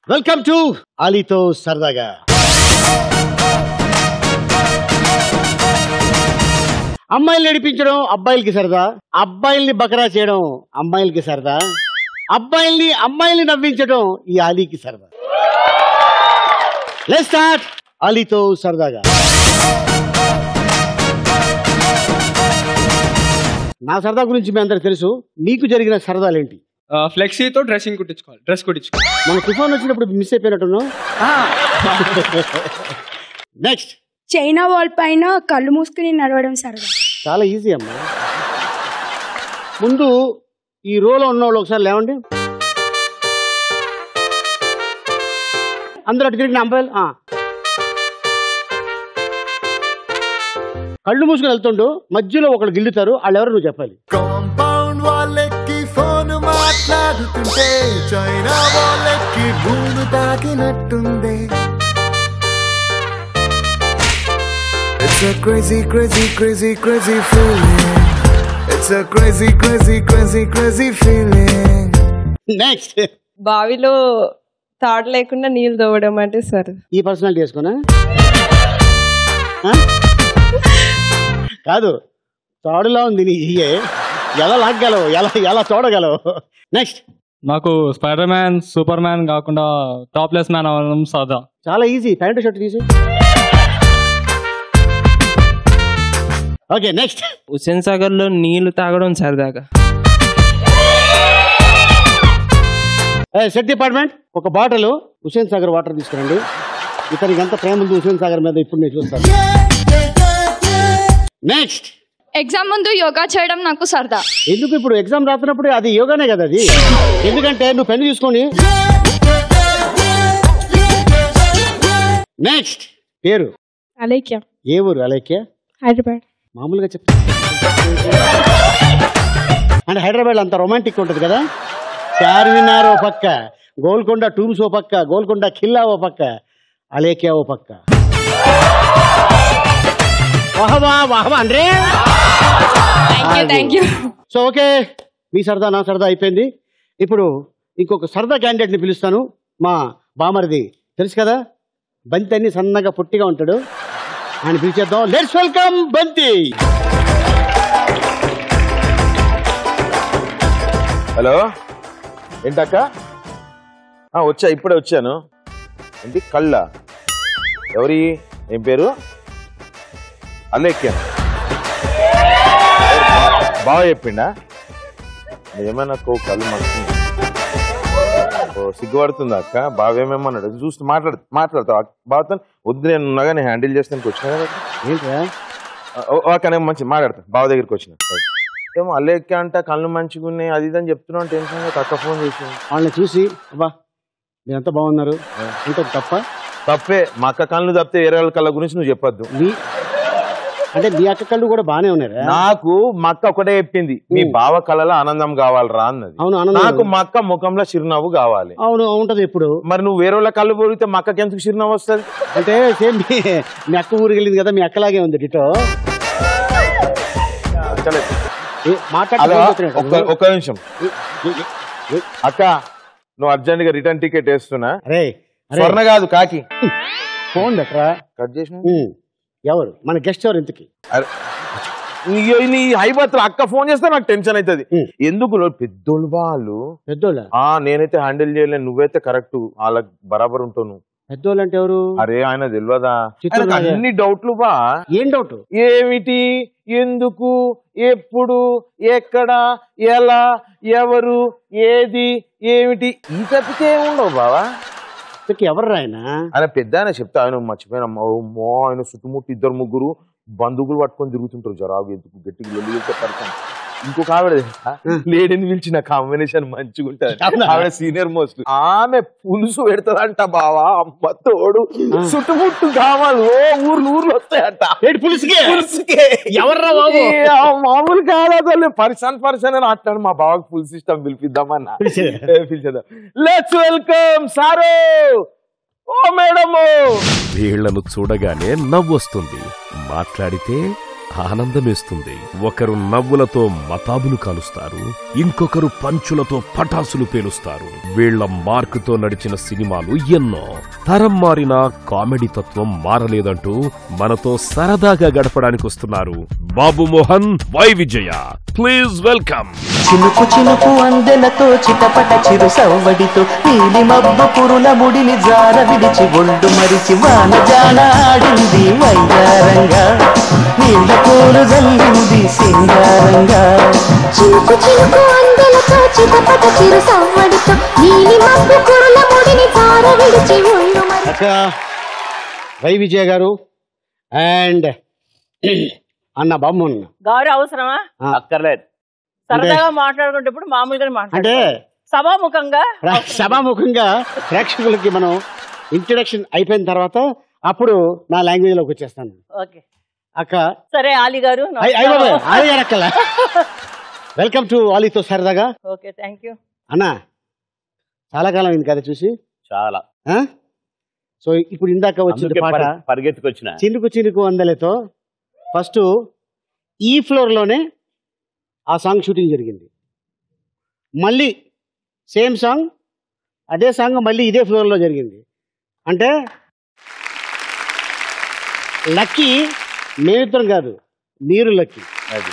Welcome to అలీతో సరదాగా అమ్మాయిలు నడిపించడం అబ్బాయిలకి సరదా అబ్బాయిల్ని బకరా చేయడం అమ్మాయిలకి సరదా అబ్బాయిల్ని అమ్మాయిల్ని నవ్వించడం ఈ అలీకి సరదా లెట్ స్టార్ట్ అలీతో సరదాగా నా సరదా గురించి మీ అందరికి తెలుసు మీకు జరిగిన సరదాలేంటి ఫ్లెక్సీతో డ్రెస్సింగ్ కుట్టించుకోవాలి డ్రెస్ కుట్టించుకోవాలి మన తుఫాన్ వచ్చినప్పుడు మిస్ అయిపోయినట్టున్నావు నెక్స్ట్ చైనా వాల్ పైన కళ్ళు మూసుకుని నడవడం సరదా చాలా ఈజీ అమ్మా ముందు ఈ రోలో ఉన్న వాళ్ళు ఒకసారి లేవండి అందరూ అటు తిరిగిన అమ్మాయిలు ఆ. కళ్ళు మూసుకుని వెళ్తుండు మధ్యలో ఒకళ్ళు గిల్లుతారు వాళ్ళు ఎవరు నువ్వు చెప్పాలి కాంపౌండ్ వాళ్ళెక్కి ఫోన్ మాట్లాడుతుంటే చైనా వాళ్ళెక్కి భూమి తాకినట్టుంది It's a crazy, crazy, crazy, crazy feeling. It's a crazy, crazy, crazy, crazy feeling. Next బావిలో తాడు లేకుండా నీళ్ళు తోవడం అంటే సరే ఈ పర్సనాలిటీ వేసుకున్నా కాదు తోడులా ఉంది నీ ఇయ్యే ఎలా లాగ్గలవు ఎలా ఎలా చూడగలవు నెక్స్ట్ నాకు స్పైడర్ మ్యాన్ సూపర్ మ్యాన్ కాకుండా టాప్లెస్ మ్యాన్ అవ్వడం సరదా చాలా ఈజీ ప్యాంటు షర్ట్ తీసి ఓకే నెక్స్ట్ హుసేన్ సాగర్ లో నీళ్లు తాగడం సరదాగా సెట్ డిపార్ట్మెంట్ ఒక బాటిల్ హుసేన్ సాగర్ వాటర్ తీసుకురండి ఇతనికి ఎంత ప్రేమ ఉంది హుసేన్ సాగర్ మీద ఇప్పుడు నేను చూస్తాను నెక్స్ట్ ఎగ్జామ్ ముందు యోగా చేయడం నాకు సరదా ఎందుకు ఇప్పుడు ఎగ్జామ్ రాస్తున్నప్పుడు అది యోగానే కదా అది ఎందుకంటే నువ్వు పెన్ను తీసుకొని నెక్స్ట్ పేరు అలేఖ్య ఏ ఊరు అలేఖ్య హైదరాబాద్ మామూలుగా చెప్తా అంటే హైదరాబాద్ అంత రొమాంటిక్ ఉంటుంది కదా చార్మినార్ ఓ పక్క గోల్కొండ టూమ్స్ ఓ పక్క గోల్కొండ ఖిల్లా ఓ పక్క అలేఖ్య ఓ పక్క వాహవా వాహవా అంటే thank you thank you so okay మీ సరదా నా సరదా అయిపోయింది ఇప్పుడు ఇంకొక సరదా క్యాండిడేట్ ని పిలుస్తాను మా బామరిది తెలుసు కదా బంతి అన్ని సన్నగా పొట్టిగా ఉంటాడు ఆయన పిలిచేద్దాం లెట్స్ వెల్కమ్ బంతి హలో ఏంటక్క ఆ, వచ్చా ఇప్పుడే వచ్చాను ఏంటి కళ్ళ ఎవరి ఏం పేరు అలేఖ్యాను బాగా చెప్పిండా ఏమైనా కో కళ్ళు మస్తుంది ఓ సిగ్గుపడుతుందా అక్క బావేమేమన్నాడు చూస్తూ మాట్లాడు మాట్లాడతావు బావతో వద్దు నేను ఉన్నాగా నేను హ్యాండిల్ చేస్తానికి వచ్చినా కదా ఏంట్రా ఓకే మంచి మాట్లాడతాను బావ దగ్గరికి వచ్చిన ఏమో అలేఖ్య అంట కళ్ళు మంచిగా ఉన్నాయి అది ఇది అని చెప్తున్నాను టెన్షన్ తక్కువ ఫోన్ చేసి వాళ్ళని చూసి అబ్బా మీరంతా బాగున్నారు అంటే తప్ప తప్పే మా అక్క కళ్ళు తప్పితే వేరే వాళ్ళ కళ్ళ గురించి నువ్వు చెప్పొద్దు మీ అంటే మీ అక్క కళ్ళు కూడా బాగానే ఉన్నారా నాకు మా అక్క ఒకటే చెప్పింది మీ బావ కళలో ఆనందం కావాలరా అన్నది అవును ఆనందం నాకు మా అక్క ముఖంలో చిరునవ్వు కావాలి అవును ఉంటది ఎప్పుడు మరి నువ్వు వేరే వాళ్ళ కళ్ళు పొడిగితే మా అక్కకి ఎందుకు చిరునవ్వు వస్తుంది అంటే సేమ్ మీ మీ అక్క ఊరికి వెళ్ళింది కదా మీ అక్కలాగే ఉంది డిటో ఏ, మాట్లాడి అలా ఫోన్ చేస్తున్నాడు. ఒక్క ఒక్క నిమిషం ఏ, ఏ, ఏ, అక్క నువ్వు అర్జెంట్ గా రిటర్న్ టికెట్ వేస్తున్నా అరే అరే స్వర్ణ కాదు కాకి ఫోన్ పెట్టరా కట్ చేసిన ఉమ్, ఎవరు మన గెస్ట్ ఎవరు ఇంతకి అరే, నీ- నీ హైబత్ అక్క ఫోన్ చేస్తే నాకు టెన్షన్ అవుతుంది ఉమ్. ఎందుకు లో- పెద్దోళ్ళు వాళ్ళు పెద్దోళ్ళ ఆ నేనైతే హ్యాండిల్ చేయలేను నువ్వైతే కరెక్ట్ వాళ్ళకి బరాబర్ ఉంటావు నువ్వు పెద్దోళ్ళు అంటే ఎవరు అరే ఆయన తెలియదా చిత్తూరు ఆయనకు రాజా. అన్ని డౌట్లు బా ఏం డౌట్ ఏమిటి ఎందుకు ఎప్పుడు ఎక్కడ ఎలా ఎవరు ఏది ఏమిటి ఈ తప్పితే ఏముండవు బావా ఇంతకి ఎవరు ఆయన ఆయన పెద్ద ఆయన చెప్తా ఆయన మర్చిపోయిన మో ఆయన చుట్టుముట్టు ఇద్దరు ముగ్గురు బంధువులు పట్టుకొని తిరుగుతుంటారు జరాగు ఎందుకు గట్టిగా వెళ్ళి వెళ్తే పరిచయం ఇంకొక ఆవిడ తెలుసా? లేడీని పిలిచిన కాంబినేషన్ మంచిగా ఉంటది అవునా? ఆవిడ సీనియర్ మోస్ట్ ఆమె పులుసు పెడతదంట బావా అమ్మ తోడు చుట్టుముట్టు కావాలి ఓ ఊర్లు ఊర్లు వస్తాయంట ఏంటి పులుసుకే పులుసుకే ఎవర్రా బాబు? ఏ, ఆ మామూలు కాదు పరిసన్ పరిసన్ అని అట్లాడు మా బావకి ఫుల్ సిస్టమ్ పిలిపిద్దామన్నా పిలిచేదా? ఏ, పిలిచేద్దాం లెట్స్ వెల్కమ్ సారో ఓ మేడము వీళ్లను చూడగానే నవ్వొస్తుంది మాట్లాడితే ఆనందమేస్తుంది ఒకరు నవ్వులతో మతాబులు కాలుస్తారు ఇంకొకరు పంచులతో పటాసులు పేలుస్తారు వీళ్ల మార్కుతో నడిచిన సినిమాలు ఎన్నో తరం మారినా కామెడీ తత్వం మారలేదంటూ మనతో సరదాగా గడపడానికి వస్తున్నారు Babu Mohan Y Vijaya please welcome చినుకు చినుకు అందెలతో చిటపట చిరు సవ్వడితో నీలి మబ్బు పురుల ముడిని జార విడిచి ఒళ్ళు మరిచి వాన జాన ఆడింది వయ్యారంగా నీళ్ళ కోలు జల్లింది సింగారంగా చినుకు చినుకు అందెలతో చిటపట చిరు సవ్వడితో నీలి మబ్బు కురుల ముడిని పార విడిచి ఒళ్ళు మరి అక్క వై విజయ గారు అండ్ అన్న బొమ్మన్న గౌరవ అవసరమా ఆ. అక్కర్లేదు సరదాగా మాట్లాడుకునేటప్పుడు మామూలుగానే అంటే మాట్లాడుకోవాలి సభాముఖంగా ప్ర- సభాముఖంగా ప్రేక్షకులకి మనం ఇంట్రడక్షన్ అయిపోయిన తర్వాత అప్పుడు నా లాంగ్వేజ్ లోకి వచ్చేస్తాను ఓకే అక్క సరే ఆలి గారు అయ్- అయ్ బాబాయ్, ఆలి గారు అక్కల వెల్కమ్ టు ఆలీతో సరదాగా ఓకే థ్యాంక్ యూ అన్నా చాలా కాలం అయింది కదా చూసి చాలా ఆ? సో ఇప్పుడు ఇందాక వచ్చిన అందుకే పాట పరి- పరిగెత్తుకొచ్చిన చినుకు చినుకు అందలతో ఫస్ట్ ఈ ఫ్లోర్ లోనే ఆ సాంగ్ షూటింగ్ జరిగింది మళ్ళీ సేమ్ సాంగ్ అదే సాంగ్ మళ్ళీ ఇదే ఫ్లోర్ లో జరిగింది అంటే లక్కీ మేమిద్దరం కాదు మీరు లక్కీ అది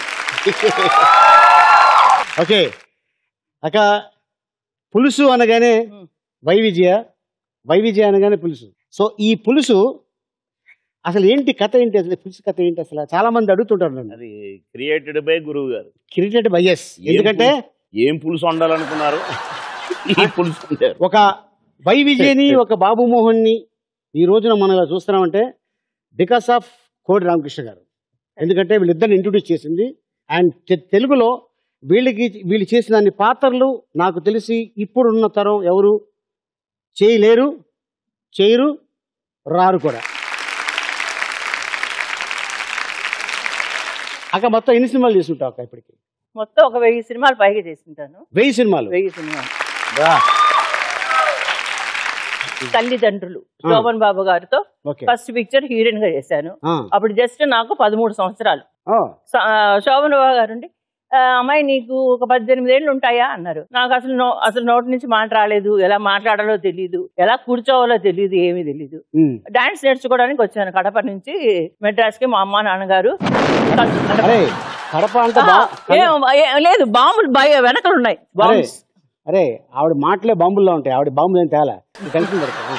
ఓకే అక్క పులుసు అనగానే వై విజయ వై విజయ అనగానే పులుసు సో ఈ పులుసు అసలు ఏంటి కథ ఏంటి అసలు పులుసు కథ ఏంటి అసలు చాలా మంది అడుగుతుంటారు నన్ను అది క్రియేటెడ్ బై గురువు గారు క్రికెట్ బై ఎస్ ఏం ఎందుకంటే పులుసు- ఏం పులుసు వండాలనుకున్నారు ఈ పులుసు వండారు. ఒక వై విజయని ఒక బాబు మోహన్ని ఈ రోజున మనం ఇలా చూస్తున్నామంటే బికాస్ ఆఫ్ కోడి రామకృష్ణ గారు ఎందుకంటే వీళ్ళిద్దరిని ఇంట్రొడ్యూస్ చేసింది అండ్ తె- తెలుగులో వీళ్ళకి వీళ్ళు చేసిన అన్ని పాత్రలు నాకు తెలిసి ఇప్పుడున్న తరం ఎవరు చేయలేరు చేయరు రారు కూడా అక్క మొత్తం ఎన్ని సినిమాలు చేసుకుంటావు అక్క ఇప్పటికి మొత్తం ఒక వెయ్యి సినిమాలు పైగా చేసింటాను వెయ్యి సినిమాలు వెయ్యి సినిమాలు రా. తల్లిదండ్రులు ఆ. శోభన్ బాబు గారితో ఓకే ఫస్ట్ పిక్చర్ హీరోయిన్ గా చేశాను ఆ. అప్పుడు జస్ట్ నాకు పదమూడు సంవత్సరాలు ఓ, స- ఆ, శోభన్ బాబు గారు ఉండి "ఆ, అమ్మాయి నీకు ఒక పద్దెనిమిది ఏళ్ళు ఉంటాయా అన్నారు నాకు అసలు నో అసలు నోటి నుంచి మాట రాలేదు ఎలా మాట్లాడాలో తెలియదు ఎలా కూర్చోవాలో తెలియదు ఏమీ తెలియదు ఉమ్. డాన్స్ నేర్చుకోవడానికి వచ్చాను కడప నుంచి మెడ్రాస్ కి మా అమ్మ నాన్నగారు అరే కడప అంటే ఆ, బా- ఏం- ఏం లేదు బాంబులు భయ వెనకలు ఉన్నాయి అరే బాంబ్స్ అరే ఆవిడ మాటలే బాంబుల్లో ఉంటాయి ఆవిడ బాంబులు ఏం తేలా టెన్షన్ పడతా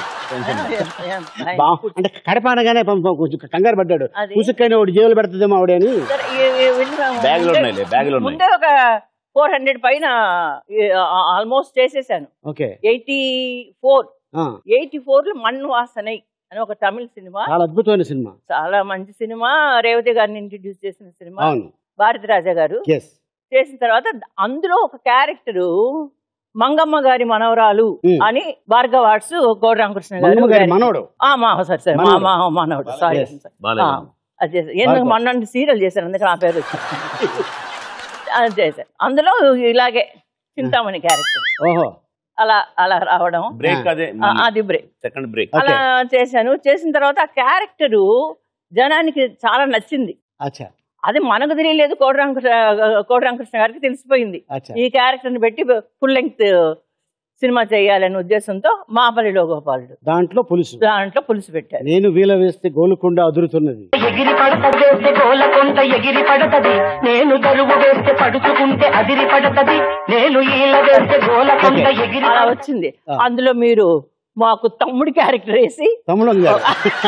బా- అంటే కడప అనగానే పాపం కొంచెం కంగారు పడ్డాడు అది. ఉసుక్కైనా ఒకటి జేబులు పెడుతుందేమో ఆవిడ అని బ్యాగులు ఉన్నాయిలే, బ్యాగులు ఉన్నాయి. ముందే ఒక ఫోర్ హండ్రెడ్ పైన ఆల్మోస్ట్ చేసేసాను ఓకే ఎయిటీ ఫోర్ ఆ, ఎయిటీ ఫోర్ లో మన్ను వాసనై అని ఒక తమిళ సినిమా చాలా అద్భుతమైన సినిమా చాలా మంచి సినిమా రేవతి గారిని ఇంట్రడ్యూస్ చేసిన సినిమా అవును భారతి రాజా గారు ఎస్ చేసిన తర్వాత అందులో ఒక క్యారెక్టరు మంగమ్మ గారి మనవరాలు Hmm. అని భార్గవ ఆర్ట్స్ కోడి రామకృష్ణ మంగమ్మ గారి గారు మనవడు. ఆ, మా సార్ సార్ మా మనవడు. మా మనవడు సారీ Yes. బాలేదు. అది చేశారు ఎందుకు భార్గవ. మొన్న సీరియల్ చేశారు అందుకే నా పేరు వచ్చింది అది చేశారు అందులో ఇలాగే చింతామణి క్యారెక్టర్ ఓహో అలా అలా రావడం బ్రేక్ అదే ఆ, అది బ్రేక్ సెకండ్ బ్రేక్ అలా చేశాను చేసిన తర్వాత ఆ క్యారెక్టరు జనానికి చాలా నచ్చింది అచ్చా అది మనకు తెలియలేదు కోడి రామకృష్ణ కోడి రామకృష్ణ గారికి తెలిసిపోయింది అచ్చా ఈ క్యారెక్టర్ని పెట్టి ఫుల్ లెంగ్త్ సినిమా చేయాలనే ఉద్దేశంతో మాపల్లిలో గోపాలుడు దాంట్లో పులుసు దాంట్లో పులుసు పెట్టారు నేను వీల వేస్తే గోలుకొండ అదురుతున్నది ఎగిరి పడతదేస్తే గోలకొండ ఎగిరి పడతది నేను దరువు వేస్తే పడుచుకుంటే అదిరి పడతది నేను ఈల వేస్తే గోలకొండ ఎగిరి అలా వచ్చింది అందులో మీరు మాకు తమ్ముడి క్యారెక్టర్ వేసి తమ్ముడు గారు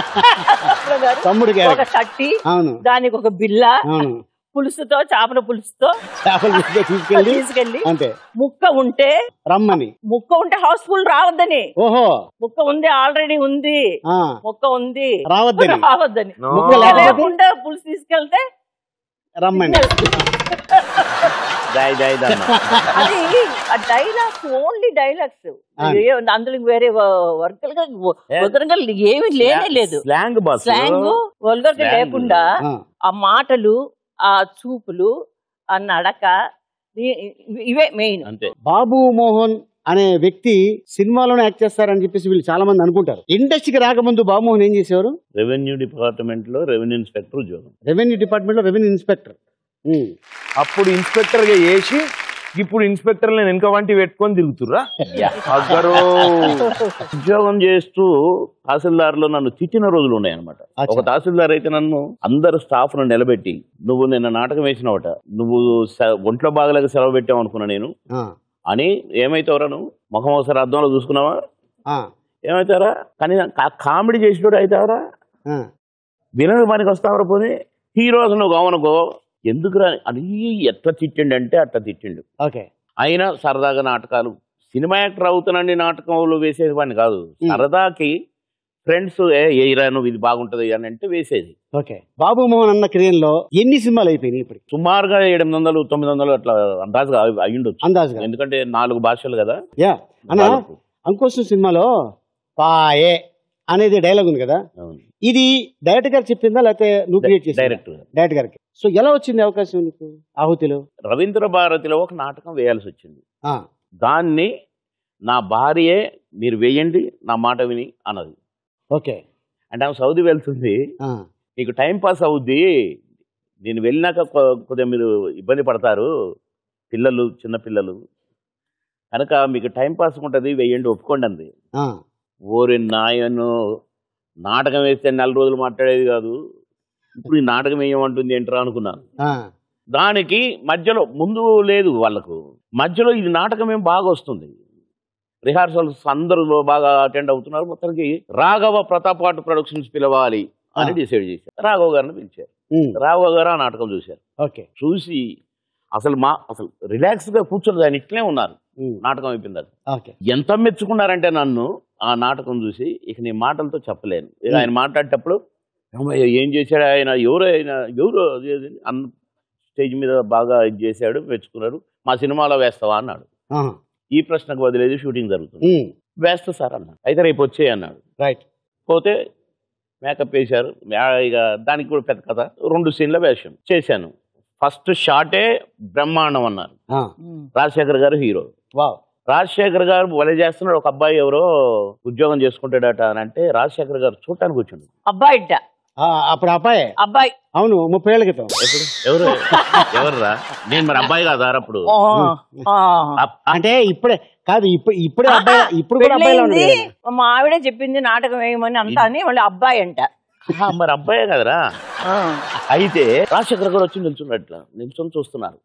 తమ్ముడు ఒక క్యారెక్టర్ చట్టి అవును దానికి ఒక బిల్ల అవును పులుసుతో చేపల పులుసుతో చేపలు తీసుకొని తీసుకెళ్ళి తీసుకెళ్ళి అంతే ముక్క ఉంటే రమ్మని ముక్క ఉంటే హౌస్ఫుల్ రావద్దని ఓహో ముక్క ఉంది ఆల్రెడీ ఉంది ఆ ముక్క ఉంది రావద్దని. రావద్దని No. ముక్క లేకుండా పులుసు తీసుకెళ్తే రమ్మని దాయి దాయి దమ్మ అది ఆ డైలాగ్స్ ఓన్లీ డైలాగ్స్ ఆ. అందులో వేరే వర్కల్ గా వల్గర్ గా ఏమీ లేనే లేదు స్లాంగ్ బాస్ స్లాంగ్ వల్గర్ గా Slang. లేకుండా ఆ. ఆ మాటలు ఆ చూపులు ఆ నడక ఈ- ఇవే మెయిన్ అంతే బాబు మోహన్ అనే వ్యక్తి సినిమాలోనే యాక్ట్ చేస్తారని చెప్పేసి వీళ్ళు చాలా మంది అనుకుంటారు ఇండస్ట్రీకి రాకముందు బాబుమోహన్ ఏం చేసేవారు రెవెన్యూ డిపార్ట్మెంట్ లో రెవెన్యూ ఇన్స్పెక్టర్ ఉద్యోగం రెవెన్యూ డిపార్ట్మెంట్ లో రెవెన్యూ ఇన్స్పెక్టర్ అప్పుడు ఇన్స్పెక్టర్ గా చేసి ఇప్పుడు ఇన్స్పెక్టర్ నేను వెనక వంటి పెట్టుకొని తిరుగుతుర్రా అగ్గరో ఉద్యోగం చేస్తూ తహసీల్దార్ లో నన్ను తిట్టిన రోజులు ఉన్నాయి అనమాట ఒక తహసీల్దార్ అయితే నన్ను అందరు స్టాఫ్ ను నిలబెట్టి నువ్వు నిన్న నాటకం వేసినవట నువ్వు స- ఒంట్లో బాగలేక సెలవు పెట్టావు అనుకున్నా నేను అని ఏమైతావురా నువ్వు ముఖం ఒకసారి అద్దంలో చూసుకున్నావా ఏమైతారా కానీ కా- కామెడీ చేసినోడు అవుతావరా వినని పనికి వస్తావరా పోనీ హీరోస్ నువ్వు కావనుకో ఎందుకురా అని ఎట్లా తిట్టిండు అంటే అట్లా తిట్టిండు ఓకే అయినా సరదాగా నాటకాలు సినిమా యాక్టర్ అవుతానండి నాటకంలో వేసేవాడిని కాదు సరదాకి ఫ్రెండ్స్ ఏ ఏరా నువ్వు ఇది బాగుంటది అని అంటే వేసేది ఓకే బాబు మోహన్ అన్న కెరీర్ లో ఎన్ని సినిమాలు అయిపోయినాయి ఇప్పుడు సుమారుగా ఎనిమిది వందలు తొమ్మిది వందలు అట్లా అందాజుగా అయి- అయ్యుండొచ్చు అందాజుగా. ఎందుకంటే నాలుగు భాషలు కదా యా అన్న అంకోసం సినిమాలో పాయే అనేది డైలాగ్ ఉంది కదా ఇది డైరెక్టర్ గారు చెప్పిందా లేకపోతే నువ్వు క్రియేట్ చేసి డైరెక్టర్ డైరెక్టర్ గారికి సో ఎలా వచ్చింది అవకాశం నీకు ఆహుతిలో రవీంద్ర భారతిలో ఒక నాటకం వేయాల్సి వచ్చింది ఆ, దాన్ని నా భార్యే మీరు వేయండి నా మాట విని అన్నది ఓకే అంటే ఆమె సౌదీ వెళ్తుంది ఆ, నీకు టైం పాస్ అవుద్ది నేను వెళ్ళినాక కొ- కొద్దిగా మీరు ఇబ్బంది పడతారు పిల్లలు చిన్న పిల్లలు కనుక మీకు టైం పాస్ ఉంటుంది వెయ్యండి ఒప్పుకోండి అంది ఆ, ఓరి నాయను నాటకం వేస్తే నెల రోజులు మాట్లాడేది కాదు ఇప్పుడు ఈ నాటకం వేయమంటుంది ఏంట్రా అనుకున్నాను ఆ, దానికి మధ్యలో ముందు లేదు వాళ్ళకు మధ్యలో ఇది నాటకం ఏం బాగా వస్తుంది రిహార్సల్స్ అందరూ బాగా అటెండ్ అవుతున్నారు మొత్తానికి రాఘవ ప్రతాపాటు ప్రొడక్షన్స్ పిలవాలి అని డిసైడ్ చేశారు రాఘవ గారిని పిలిచారు ఉమ్, రాఘవ గారు ఆ నాటకం చూశారు ఓకే చూసి అసలు మా అసలు రిలాక్స్ గా కూర్చొని ఆయన ఇట్లే ఉన్నారు ఉమ్, నాటకం అయిపోయింది అది ఓకే ఎంత మెచ్చుకున్నారంటే నన్ను ఆ నాటకం చూసి ఇక నీ మాటలతో చెప్పలేను ఇక ఆయన మాట్లాడేటప్పుడు "అమ్మయ్య, ఏం చేశాడు ఆయన ఎవరు ఆయన ఎవరు అది ఇది అని అన్న స్టేజ్ మీద బాగా ఇది చేశాడు మెచ్చుకున్నారు మా సినిమాలో వేస్తావా అన్నాడు ఆహా, ఈ ప్రశ్నకు వదిలేదు షూటింగ్ జరుగుతుంది ఉమ్, వేస్తా సార్ అన్నాడు అయితే రేపు వచ్చే అన్నాడు రైట్ పోతే మేకప్ వేశారు మ్యా- ఇక దానికి కూడా పెద్ద కథ రెండు సీన్ల వేషం చేశాను ఫస్ట్ షాటే బ్రహ్మాండం అన్నారు ఆ, రాజశేఖర్ గారు హీరో వావ్ రాజశేఖర్ గారు వలె చేస్తున్నాడు ఒక అబ్బాయి ఎవరో ఉద్యోగం చేసుకుంటాడట అని అంటే రాజశేఖర్ గారు చూడటానికి వచ్చిండు అబ్బాయి ఇట్ట ఆ, అప్పుడు అబ్బాయే అబ్బాయి అవును ముప్పై ఏళ్ళ క్రితం ఎప్పుడు ఎవరు ఎవర్రా నేను మరి అబ్బాయి కాదా అప్పుడు అప్- అంటే ఇప్పుడే కాదు ఇప్పుడు ఇప్పుడే అబ్బాయి ఇప్పుడు కూడా అబ్బాయిలో ఉంది పెళ్ళయింది, మా ఆవిడే చెప్పింది నాటకం వేయమని అంతా అని వాళ్ళు అబ్బాయి అంట ఆహా, మరి అబ్బాయే కదరా అయితే రాజశేఖర్ గారు వచ్చి నిల్చున్నట్ల నిల్చొని చూస్తున్నారు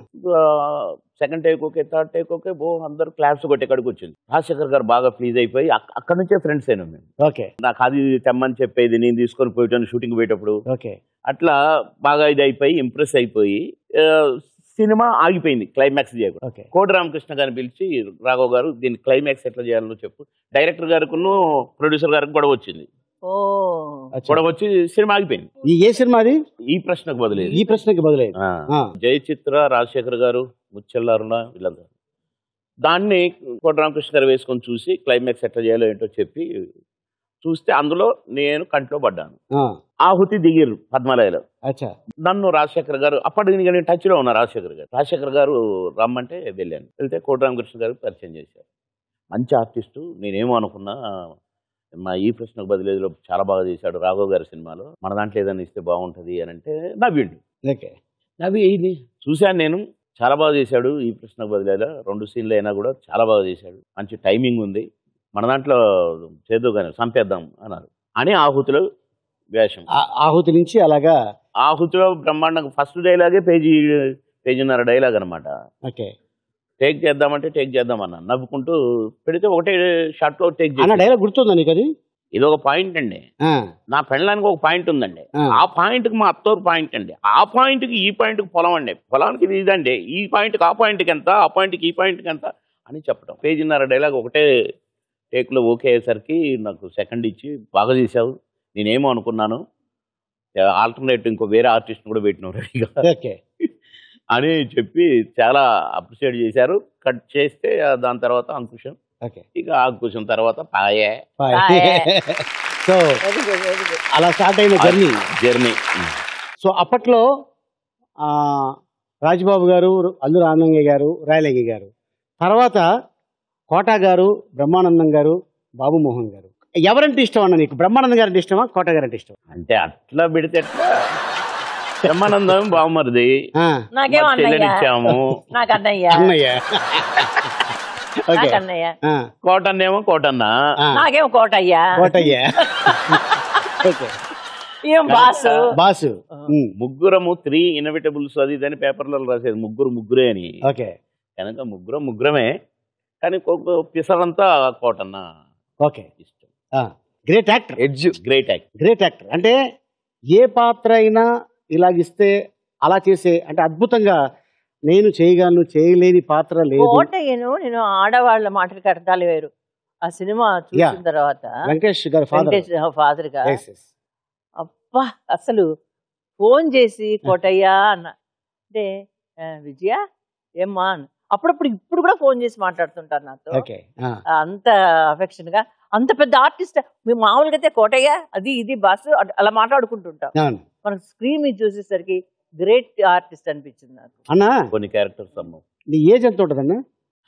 second take okay third take okay బో అందరు క్లాప్స్ కొట్టి ఎక్కడికి వచ్చింది రాజశేఖర్ గారు బాగా ప్లీజ్ అయిపోయి అక్- అక్కడి నుంచే ఫ్రెండ్స్ అయినా మేము ఓకే నాకు అది ఇది తెమ్మని చెప్పేది నేను తీసుకొని పోయాను షూటింగ్ పోయేటప్పుడు ఓకే అట్లా బాగా ఇది అయిపోయి ఇంప్రెస్ అయిపోయి ఆ, సినిమా ఆగిపోయింది క్లైమాక్స్ చేయకుండా ఓకే కోటి రామకృష్ణ గారిని పిలిచి రాఘవ్ గారు దీన్ని క్లైమాక్స్ ఎట్లా చేయాలో చెప్పు డైరెక్టర్ గారికి ప్రొడ్యూసర్ గారికి గొడవ వచ్చింది ఓ గొడవ వచ్చి సినిమా ఆగిపోయింది ఈ ఏ సినిమా అది ఈ ప్రశ్నకు బదులేదు ఈ ప్రశ్నకి బదులైంది ఆ. ఆ. జయచిత్ర రాజశేఖర్ గారు ముచ్చెల్లారుణ వీళ్ళందరూ దాన్ని కోటి రామకృష్ణ గారు వేసుకొని చూసి క్లైమాక్స్ ఎట్లా చేయాలో ఏంటో చెప్పి చూస్తే అందులో నేను కంట్లో పడ్డాను ఆ, ఆహుతి దిగిరు పద్మాలయలో అచ్చా నన్ను రాజశేఖర్ గారు అప్పటికి నేను టచ్లో ఉన్నా రాజశేఖర్ గారు రాజశేఖర్ గారు రమ్మంటే వెళ్ళాను వెళ్తే కోటి రామకృష్ణ గారు పరిచయం చేశారు మంచి ఆర్టిస్టు నేనేమో అనుకున్నా మా ఈ ప్రశ్నకు బదిలీలో చాలా బాగా చేశాడు రాఘవ్ గారి సినిమాలో మన దాంట్లో ఏదైనా ఇస్తే బాగుంటుంది అని అంటే నవ్విండు ఓకే నవ్వి ఇది చూశాను నేను చాలా బాగా చేశాడు ఈ ప్రశ్నకు బదిలేలా రెండు సీన్లు అయినా కూడా చాలా బాగా చేశాడు మంచి టైమింగ్ ఉంది మన దాంట్లో చేద్దు కానీ చంపేద్దాం అన్నారు అని ఆహుతిలో వేషం ఆ- ఆహుతి నుంచి అలాగా ఆహుతిలో బ్రహ్మాండంగా ఫస్ట్ డైలాగే పేజీ పేజీన్నర డైలాగ్ అనమాట ఓకే టేక్ చేద్దామంటే టేక్ చేద్దామన్నా నవ్వుకుంటూ పెడితే ఒకటే షాట్ లో టేక్ అన్న చేసి డైలాగ్ గుర్తుందా నీకు అది ఇది ఒక పాయింట్ అండి ఆ, నా పెళ్ళడానికి ఒక పాయింట్ ఉందండి ఆ. ఆ పాయింట్ కి మా అత్తోరు పాయింట్ అండి ఆ పాయింట్ కి ఈ పాయింట్ కి పొలం అండి పొలానికి ఇది ఇదండి ఈ పాయింట్ కి ఆ పాయింట్ కి ఎంత ఆ పాయింట్ కి ఈ పాయింట్ కి ఎంత అని చెప్పడం పేజీన్నర డైలాగ్ ఒకటే టేక్ లో ఓకే అయ్యేసరికి నాకు సెకండ్ ఇచ్చి బాగా చేసావు నేనేమో అనుకున్నాను ఆల్టర్నేట్ ఇంకో వేరే ఆర్టిస్ట్ కూడా పెట్టినావు రెడీగా ఓకే అని చెప్పి చాలా అప్రిషియేట్ చేశారు కట్ చేస్తే ఆ దాని తర్వాత అంకుశం ఓకే ఇక అంకుశం తర్వాత పాయే సో అలా స్టార్ట్ అయిన జర్నీ జర్నీ సో అప్పట్లో ఆ, రాజబాబు గారు అల్లు రామలింగయ్య గారు రాయలింగ గారు తర్వాత కోటా గారు బ్రహ్మానందం గారు బాబు మోహన్ గారు ఎవరంటే ఇష్టం అన్న నీకు బ్రహ్మానందం గారంటే ఇష్టమా కోట గారంటే ఇష్టం అంటే అట్లా పెడితే ఎట్లా బ్రహ్మానందం బావమరిది నాకేం మా అన్నయ్య చెల్లెనిచ్చాము నాకు అన్నయ్య అన్నయ్య నాకు అన్నయ్య కోటన్నేమో కోటన్న నాకేం కోటయ్యా కోటయ్య ఓకే ఏం బాసు బాసు ముగ్గురము త్రీ ఇన్విటబుల్స్ అది ఇదని పేపర్లలో రాసేది ముగ్గురు ముగ్గురే అని ఓకే కనుక ముగ్గురం ముగ్గురమే కానీ ఒక్కొక్క పిసరంతా కోటన్న okay great actor edge great act great actor అంటే ఏ పాత్ర అయినా ఇలాగిస్తే అలా చేసే అంటే అద్భుతంగా నేను చేయగలను చేయలేని పాత్ర లేదు కోటయ్యను నేను ఆడవాళ్ళ మాటలకి అర్థాలు వేరు ఆ సినిమా చూసిన Yeah. తర్వాత వెంకటేష్ గారి father. వెంకటేష్ ఫాదర్ గా Yes, yes. అబ్బా అసలు ఫోన్ చేసి కోటయ్యా అన్న అంటే "ఆ, విజయ ఏమ్మా అని అప్పుడప్పుడు ఇప్పుడు కూడా ఫోన్ చేసి మాట్లాడుతుంటారు నాతో ఓకే అంత అఫెక్షన్ గా అంత పెద్ద ఆర్టిస్ట్ మేము మామూలుగా అయితే కోటయ్య అది ఇది బాస్ అట్- అలా మాట్లాడుకుంటుంటాం అవును. మనం స్క్రీన్ మీద చూసేసరికి గ్రేట్ ఆర్టిస్ట్ అనిపించింది నాకు అన్నా కొన్ని క్యారెక్టర్స్ అమ్మ నీ ఏజ్ ఎంత ఉంటుందన్నా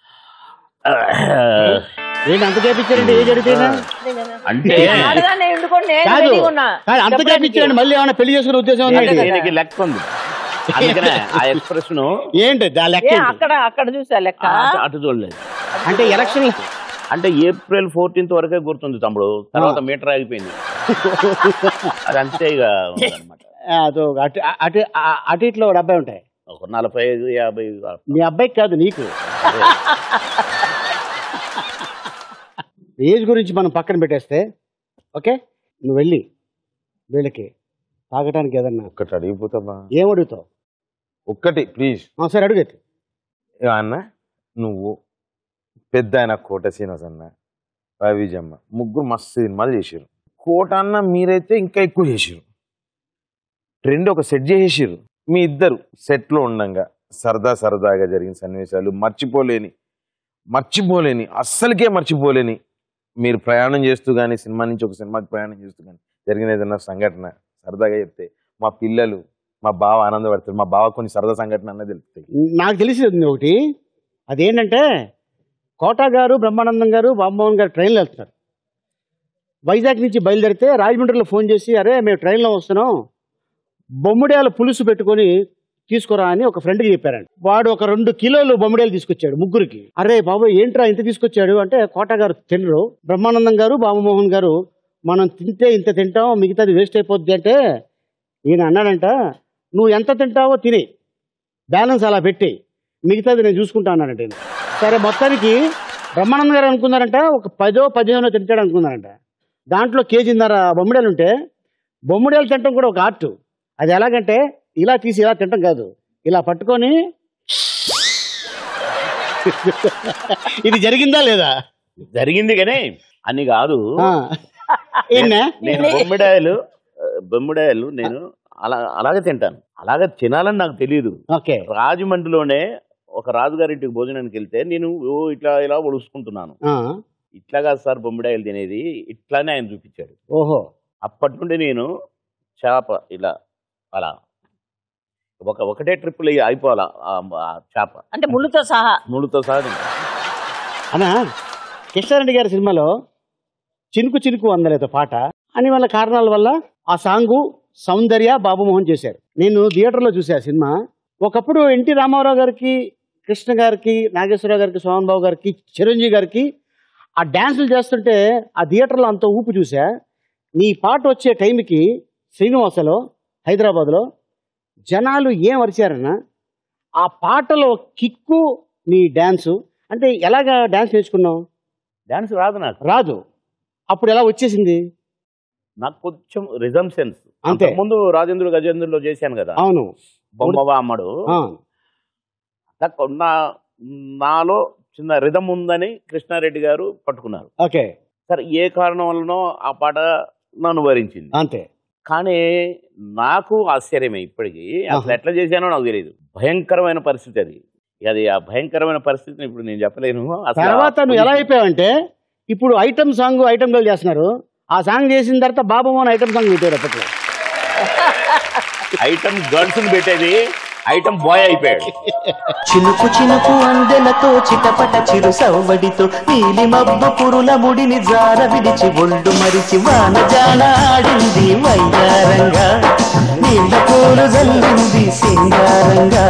ఏంటి అంత చేపించారండి ఏజ్ అడిగితేనా అంటే ఆడదాన్ని ఎందుకోండి నేను కాదు ready గా ఉన్నా. కాదు, అంత చెప్పడానికి. చేపించారండి మళ్ళీ ఏమైనా పెళ్లి చేసుకునే ఉద్దేశం ఉందా దీనికి- ఏంటి? దీనికి లెక్క ఉంది అందుకనే ఆ ఎక్స్ప్రెషన్ ఏంటి దా లెక్క ఏ, ఏంటి? అక్కడ అక్కడ చూసా లెక్క అటు చూడలేదు అంటే ఎలక్షన్ అంటే ఏప్రిల్ ఫోర్టీన్త్ వరకే గుర్తుంది తమ్ముడు తర్వాత మీటర్ ఆగిపోయింది అది అంతే ఇక ఉందన్నమాట. అదో అటు అటు ఆ- అటు ఇట్లో ఒక అబ్బాయి ఉంటాయి ఒక నలభై ఐదు యాభై మీ అబ్బాయికి కాదు నీకు ఏజ్ గురించి మనం పక్కన పెట్టేస్తే ఓకే నువ్వు వెళ్ళి వీళ్ళకి తాగటానికి ఏదన్నా ఒక్కటి అడిగిపోతావా ఏం అడుగుతావు ఒక్కటి ప్లీజ్ సరే అడుగు అన్న నువ్వు పెద్ద ఆయన కోట శ్రీనివాస్ అన్న రవిజమ్మ ముగ్గురు మస్తు సినిమాలు చేసారు కోట అన్న మీరైతే ఇంకా ఎక్కువ చేసారు ట్రెండ్ ఒక సెట్ చేసేసారు మీ ఇద్దరు సెట్లో ఉండంగా సరదా సరదాగా జరిగిన సన్నివేశాలు మర్చిపోలేని మర్చిపోలేని అస్సలకే మర్చిపోలేని మీరు ప్రయాణం చేస్తూ కానీ సినిమా నుంచి ఒక సినిమాకి ప్రయాణం చేస్తూ కానీ జరిగిన ఏదైనా సంఘటన సరదాగా చెప్తే మా పిల్లలు మా బావ ఆనందపడతారు మా బావ కొన్ని సరదా సంఘటన అన్నది తెలుస్తాయి నాకు తెలిసింది ఒకటి అదేంటంటే కోట గారు బ్రహ్మానందం గారు బాబుమోహన్ గారు ట్రైన్లో వెళ్తున్నారు వైజాగ్ నుంచి బయలుదేరితే రాజమండ్రిలో ఫోన్ చేసి అరే మేము ట్రైన్లో వస్తున్నాం బొమ్మిడాల పులుసు పెట్టుకొని తీసుకురా అని ఒక ఫ్రెండ్కి చెప్పారండి వాడు ఒక రెండు కిలోలు బొమ్మిడాయలు తీసుకొచ్చాడు ముగ్గురికి అరే బాబు ఏంట్రా ఇంత తీసుకొచ్చాడు అంటే కోట గారు తినరు బ్రహ్మానందం గారు బాబుమోహన్ గారు మనం తింటే ఇంత తింటాం మిగతాది వేస్ట్ అయిపోద్ది అంటే ఈయన అన్నాడంట నువ్వు ఎంత తింటావో తినే బ్యాలెన్స్ అలా పెట్టి మిగతాది నేను చూసుకుంటా అన్నాడంట ఈయన. సరే మొత్తానికి బ్రహ్మానంద గారు అనుకున్నారంట ఒక పదో పదిహేనో తింటాడు అనుకున్నారంట దాంట్లో కేజీన్నర బొమ్మిడాలు ఉంటే బొమ్మిడాలు తినటం కూడా ఒక ఆర్ట్ అది ఎలాగంటే ఇలా తీసి ఇలా తినటం కాదు ఇలా పట్టుకొని ఇది జరిగిందా లేదా జరిగింది కానీ అని కాదు ఆ. ఏంనా? నేను బొమ్మిడాయలు ఆ, బొమ్మిడాయలు నేను అలా అలాగే తింటాను అలాగే తినాలని నాకు తెలియదు ఓకే రాజమండ్రిలోనే ఒక రాజుగారింటికి భోజనానికి వెళ్తే నేను ఓ ఇట్లా ఇలా ఒడుచుకుంటున్నాను ఆ. ఇట్లా కాదు సార్ బొమ్మిడాయలు తినేది ఇట్లానే ఆయన చూపించాడు ఓహో అప్పటి నుండి నేను చేప ఇలా అలా ఒక ఒకటే ట్రిప్పులు అయిపోవాలా ఆ ఆ చేప అంటే ముళ్ళుతో సహా ముళ్ళుతో సహా తింటా. అనా కృష్ణారెడ్డి గారి సినిమాలో చినుకు చినుకు అందలేదు పాట అని వాళ్ళ కారణాల వల్ల ఆ సాంగు సౌందర్య బాబుమోహన్ చేశారు నేను థియేటర్లో చూసా ఆ సినిమా ఒకప్పుడు ఎన్టీ రామారావు గారికి కృష్ణ గారికి నాగేశ్వరరావు గారికి సోహన్ బాబు గారికి చిరంజీవి గారికి ఆ డ్యాన్సులు చేస్తుంటే ఆ థియేటర్లో అంత ఊపు చూసా నీ పాట వచ్చే టైంకి శ్రీనివాసలో హైదరాబాద్లో జనాలు ఏం అరిచారన్నా ఆ పాటలో కిక్కు నీ డ్యాన్సు అంటే ఎలాగా డ్యాన్స్ నేర్చుకున్నావు డాన్స్ రాదు నాకు రాదు అప్పుడు ఎలా వచ్చేసింది నాకు కొంచెం రిజం సెన్స్ అంతే. ముందు రాజేంద్ర గజేంద్రలో చేశాను కదా అవును బొమ్మవా అమ్మడు ఆ, నాకు నా నాలో చిన్న రిధం ఉందని కృష్ణారెడ్డి గారు పట్టుకున్నారు ఓకే సరే ఏ కారణం వల్లనో ఆ పాట నన్ను వరించింది అంతే కానీ నాకు ఆశ్చర్యమే ఇప్పటికీ అసలు ఎట్లా చేశానో నాకు తెలియదు భయంకరమైన పరిస్థితి అది అది ఆ భయంకరమైన పరిస్థితిని ఇప్పుడు నేను చెప్పలేను అసలు ఆ తర్వాత నువ్వు ఎలా అయిపోయావంటే ఇప్పుడు ఐటమ్ సాంగ్ ఐటమ్ గర్ల్ చేస్తున్నారు ఆ సాంగ్ చేసిన తర్వాత బాబు మోహన్ ఐటమ్ సాంగ్ పెట్టారు అప్పట్లో ఐటమ్ గర్ల్స్ పెట్టేది ఐటమ్ బాయ్ అయిపోయాడు చినుకు చినుకు అందెలతో చిటపట చిరు సవ్వడితో నీలి మబ్బు పురుల ముడిని జార విడిచి ఒళ్ళు మరిచి వాన జాన ఆడింది వయ్యారంగా నీళ్ళ పూలు జల్లింది సింగారంగా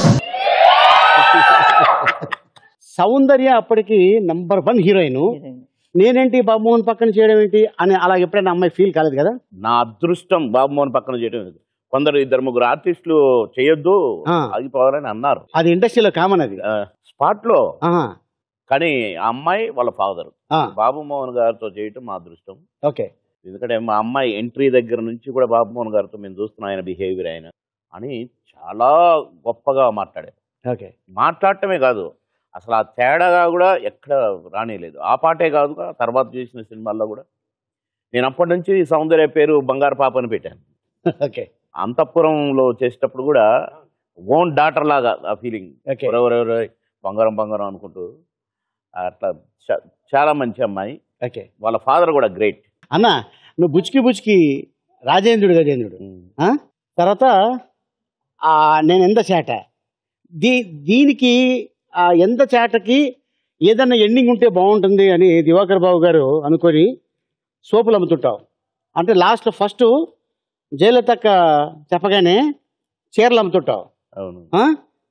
సౌందర్య అప్పటికి నంబర్ వన్ హీరోయిన్ నేనేంటి బాబుమోహన్ పక్కన చేయడం ఏంటి అని అలా ఎప్పుడైనా అమ్మాయి ఫీల్ కాలేదు కదా నా అదృష్టం బాబు మోహన్ పక్కన చేయడం ఇది. కొందరు ఇద్దరు ముగ్గురు ఆర్టిస్టులు చేయొద్దు ఆ. ఆగిపోవాలని అన్నారు అది ఇండస్ట్రీలో కామన్ అది స్పాట్ లో ఆహా, కానీ ఆ అమ్మాయి వాళ్ళ ఫాదర్ ఆ, బాబు మోహన్ గారితో చేయటం మా అదృష్టం ఓకే ఎందుకంటే మా అమ్మాయి ఎంట్రీ దగ్గర నుంచి కూడా బాబు మోహన్ గారితో మేము చూస్తున్నాం ఆయన బిహేవియర్ ఆయన అని చాలా గొప్పగా మాట్లాడారు ఓకే మాట్లాడటమే కాదు అసలు ఆ తేడాగా కూడా ఎక్కడ రానిలేదు ఆ పాటే కాదు తర్వాత చేసిన సినిమాల్లో కూడా నేను అప్పటి నుంచి సౌందర్య పేరు బంగారు పాప అని పెట్టాను ఓకే అంతఃపురంలో చేసేటప్పుడు కూడా ఓన్ డాటర్ లాగా ఆ ఫీలింగ్ ఓకే ఎవరెవరెవరు బంగారం బంగారం అనుకుంటూ అట్లా చా- చాలా మంచి అమ్మాయి ఓకే వాళ్ళ ఫాదర్ కూడా గ్రేట్ అన్న నువ్వు బుచ్కి బుచ్కి రాజేంద్రుడు గజేంద్రుడు ఆ? తర్వాత ఆ, నేను ఎంత చేట దీ దీనికి ఆ ఎంత చేటకి ఏదన్నా ఎండింగ్ ఉంటే బాగుంటుంది అని దివాకర్ బాబు గారు అనుకొని సోపులు అమ్ముతుంటావు అంటే లాస్ట్లో ఫస్ట్ జయలలితక్క చెప్పగానే చీరలు అమ్ముతుంటావు అవును ఆ?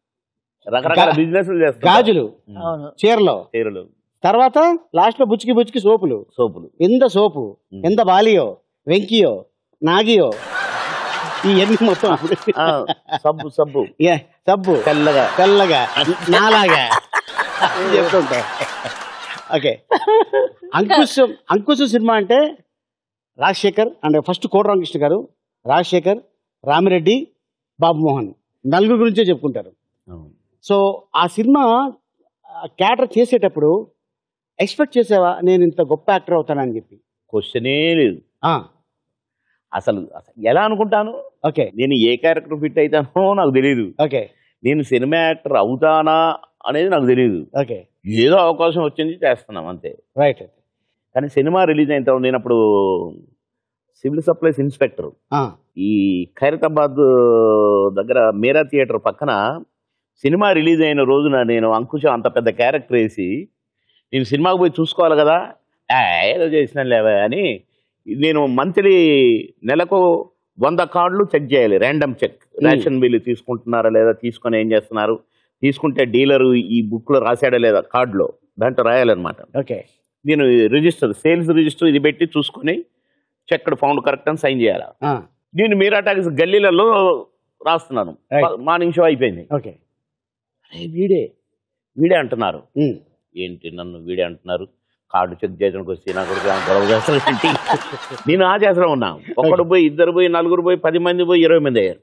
రకరకాల గా- బిజినెస్ చేస్తారు గాజులు అవును చీరలో చీరలు తర్వాత లాస్ట్లో బుచ్చికి బుచ్చికి సోపులు సోపులు ఎంత సోపు ఎంత బాలియో వెంకియో నాగియో ఇవన్నీ మొత్తం ఆ, సబ్బు సబ్బు ఏ, సబ్బు తెల్లగా తెల్లగా నాలాగా అని చెప్తుంటా ఓకే అంకుశ్ అంకుశ్ సినిమా అంటే రాజశేఖర్ అండ్ ఫస్ట్ కోటరామకృష్ణ గారు రాజశేఖర్ రామిరెడ్డి బాబుమోహన్ నలుగురు గురించే చెప్పుకుంటారు అవును. సో ఆ సినిమా క్యాటర్ చేసేటప్పుడు ఎక్స్పెక్ట్ చేసావా నేను ఇంత గొప్ప యాక్టర్ అవుతానని చెప్పి క్వశ్చనే లేదు ఆ, అసలు అసలు ఎలా అనుకుంటాను ఓకే నేను ఏ క్యారెక్టర్ ఫిట్ అవుతానో నాకు తెలియదు ఓకే నేను సినిమా యాక్టర్ అవుతానా అనేది నాకు తెలియదు ఓకే ఏదో అవకాశం వచ్చింది చేస్తున్నాం అంతే రైట్ కానీ సినిమా రిలీజ్ అయిన తర్వాత నేను అప్పుడు సివిల్ సప్లైస్ ఇన్స్పెక్టర్ ఈ ఖైరతాబాద్ దగ్గర మీరా థియేటర్ పక్కన సినిమా రిలీజ్ అయిన రోజున నేను అంకుశం అంత పెద్ద క్యారెక్టర్ వేసి నేను సినిమాకి పోయి చూసుకోవాలి కదా "ఆ, ఏదో చేసిన లేవా అని నేను మంత్లీ నెలకు వంద కార్డులు చెక్ చేయాలి ర్యాండమ్ చెక్ రేషన్ బిల్లు తీసుకుంటున్నారా లేదా తీసుకొని ఏం చేస్తున్నారు తీసుకుంటే డీలరు ఈ బుక్లో రాశాడా లేదా కార్డులో దాంట్లో రాయాలన్నమాట ఓకే నేను రిజిస్టర్ సేల్స్ రిజిస్టర్ ఇది పెట్టి చూసుకొని చెక్ ఫౌండ్ కరెక్ట్ అని సైన్ చేయాలి నేను మీరా టాకీస్ గల్లీలలో రాస్తున్నాను Right. మార్నింగ్ షో అయిపోయింది ఓకే అరే వీడే వీడే అంటున్నారు ఏంటి నన్ను వీడే అంటున్నారు కార్డు చెక్ చేయడానికి వస్తే నా కొడుకు ఏమైనా గొడవ చేస్తారు ఏంటి? నేను ఆ చేసలో ఉన్నా ఒకడు పోయి ఇద్దరు పోయి నలుగురు పోయి పది మంది పోయి ఇరవై మంది అయ్యారు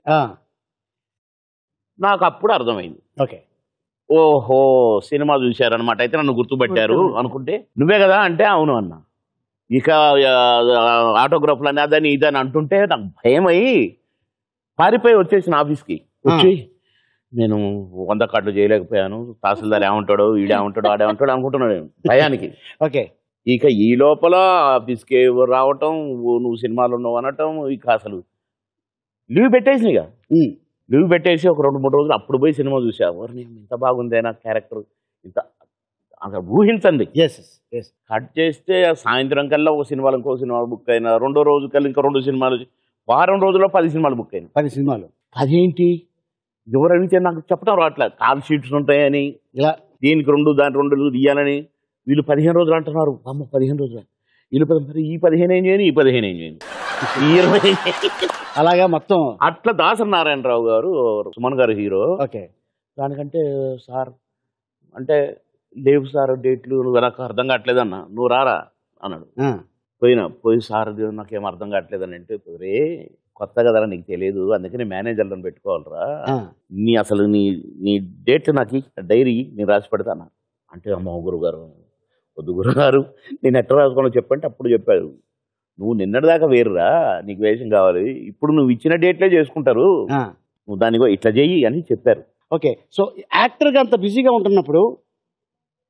నాకు అప్పుడు అర్థమైంది ఓకే ఓహో సినిమా చూశారనమాట అయితే నన్ను గుర్తుపట్టారు అనుకుంటే నువ్వే కదా అంటే అవును అన్న ఇక ఆటోగ్రాఫ్లు అని అదని ఇదని అంటుంటే నాకు భయం అయ్యి పారిపోయి వచ్చేసిన ఆఫీస్కి వచ్చి నేను వంద కార్డులు చేయలేకపోయాను తహసీల్దార్ ఏమంటాడో ఈడేమంటాడో ఆడేమంటాడో అనుకుంటున్నాను నేను భయానికి ఓకే ఇక ఈ లోపల ఆఫీస్కి ఎవరు రావటం ఓ నువ్వు సినిమాలు ఉన్నావు అనటం ఇక అసలు లీవ్ పెట్టేసి ఇక లీవ్ పెట్టేసి ఒక రెండు మూడు రోజులు అప్పుడు పోయి సినిమా చూసా ఎవరు నేను ఇంత బాగుందే నా క్యారెక్టర్ ఇంత అసలు ఊహించండి కట్ చేస్తే సాయంత్రం కల్లా ఒక సినిమాలు ఇంకో సినిమా బుక్ అయినా రెండో రోజు కల్లా ఇంకో రెండు సినిమాలు వారం రోజుల్లో పది సినిమాలు బుక్ అయినా పది సినిమాలు అదేంటి ఎవరు అడిగితే నాకు చెప్పడం రావట్లేదు కాల్ షీట్స్ ఉంటాయని ఇలా దీనికి రెండు దాని రెండు ఇవ్వాలని వీళ్ళు పదిహేను రోజులు అంటున్నారు అమ్మ పదిహేను రోజులు వీళ్ళు పది- మరి ఈ పదిహేను ఏం చేయను ఈ పదిహేను ఏం చేయను ఈ ఇరవై ఏం చేయను. అలాగా మొత్తం అట్లా దాసరి నారాయణరావు గారు సుమన్ గారు హీరో ఓకే దానికంటే సార్ అంటే లేవు సార్ డేట్లు నువ్వు నాకు అర్థం కావట్లేదు అన్న నువ్వు రారా అన్నాడు పోయినా పోయి సార్ ఇది నాకేం అర్థం కావట్లేదు అని అంటే రే కొత్త కదరా నీకు తెలియదు అందుకని మేనేజర్లను పెట్టుకోవాలరా నీ అసలు నీ నీ డేట్ నాకు ఇయ్యి, డైరీ నేను రాసి పెడతాను అంటే అమ్మ గురుగారు వద్దు గురుగారు నేను ఎట్లా రాసుకోనో చెప్పంటే అప్పుడు చెప్పారు నువ్వు నిన్నటిదాకా వేరురా నీకు వేషం కావాలి ఇప్పుడు నువ్వు ఇచ్చిన డేట్లే చేసుకుంటారు నువ్వు దానికో ఇట్లా చెయ్యి అని చెప్పారు ఓకే సో యాక్టర్గా అంత బిజీగా ఉంటున్నప్పుడు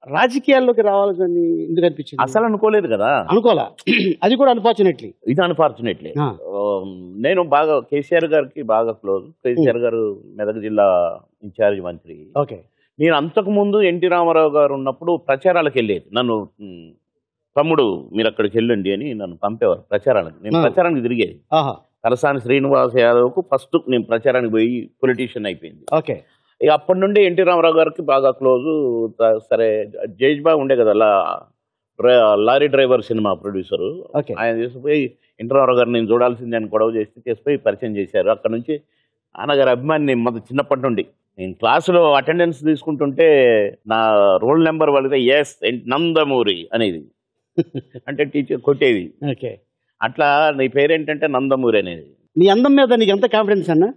రాజకీయాల్లోకి రావాలని ఎందుకు అనిపించింది అసలు అనుకోలేదు కదా అనుకోలా అది కూడా అన్ఫార్చునేట్లీ ఇది అన్ఫార్చునేట్లీ నేను బాగా కేసీఆర్ గారికి బాగా క్లోజ్ కేసీఆర్ గారు మెదక్ జిల్లా ఇన్ఛార్జ్ మంత్రి ఓకే నేను అంతకు ముందు ఎన్టీ రామారావు గారు ఉన్నప్పుడు ప్రచారాలకు వెళ్ళేది నన్ను మ్, తమ్ముడు మీరు అక్కడికి వెళ్ళండి అని నన్ను పంపేవారు ప్రచారానికి నేను ఆ. ప్రచారానికి తిరిగేది ఆహా తలసాని శ్రీనివాస్ యాదవ్కు ఫస్ట్ నేను ప్రచారానికి పోయి పొలిటీషియన్ అయిపోయింది ఓకే ఇక అప్పటి నుండి ఎన్టీ రామారావు గారికి బాగా క్లోజు త- సరే జేజ్ బాగా ఉండే కదా లా డ్రై- lorry driver cinema producer okay ఆయన తీసుకుపోయి ఎన్టీ రామారావు గారు నేను చూడాల్సిందే అని గొడవ చేసి తీసుకుపోయి పరిచయం చేశారు అక్కడ నుంచి నాన్నగారి అభిమాని నేను మొదటి చిన్నప్పటి నుండి నేను క్లాసులో అటెండెన్స్ తీసుకుంటుంటే నా రోల్ నెంబర్ వాళ్ళకి ఎస్ నందమూరి అనేది అంటే టీచర్ కొట్టేది ఓకే అట్లా నీ పేరేంటంటే నందమూరి అనేది నీ అందం మీద నీకు ఎంత కాన్ఫిడెన్స్ అన్న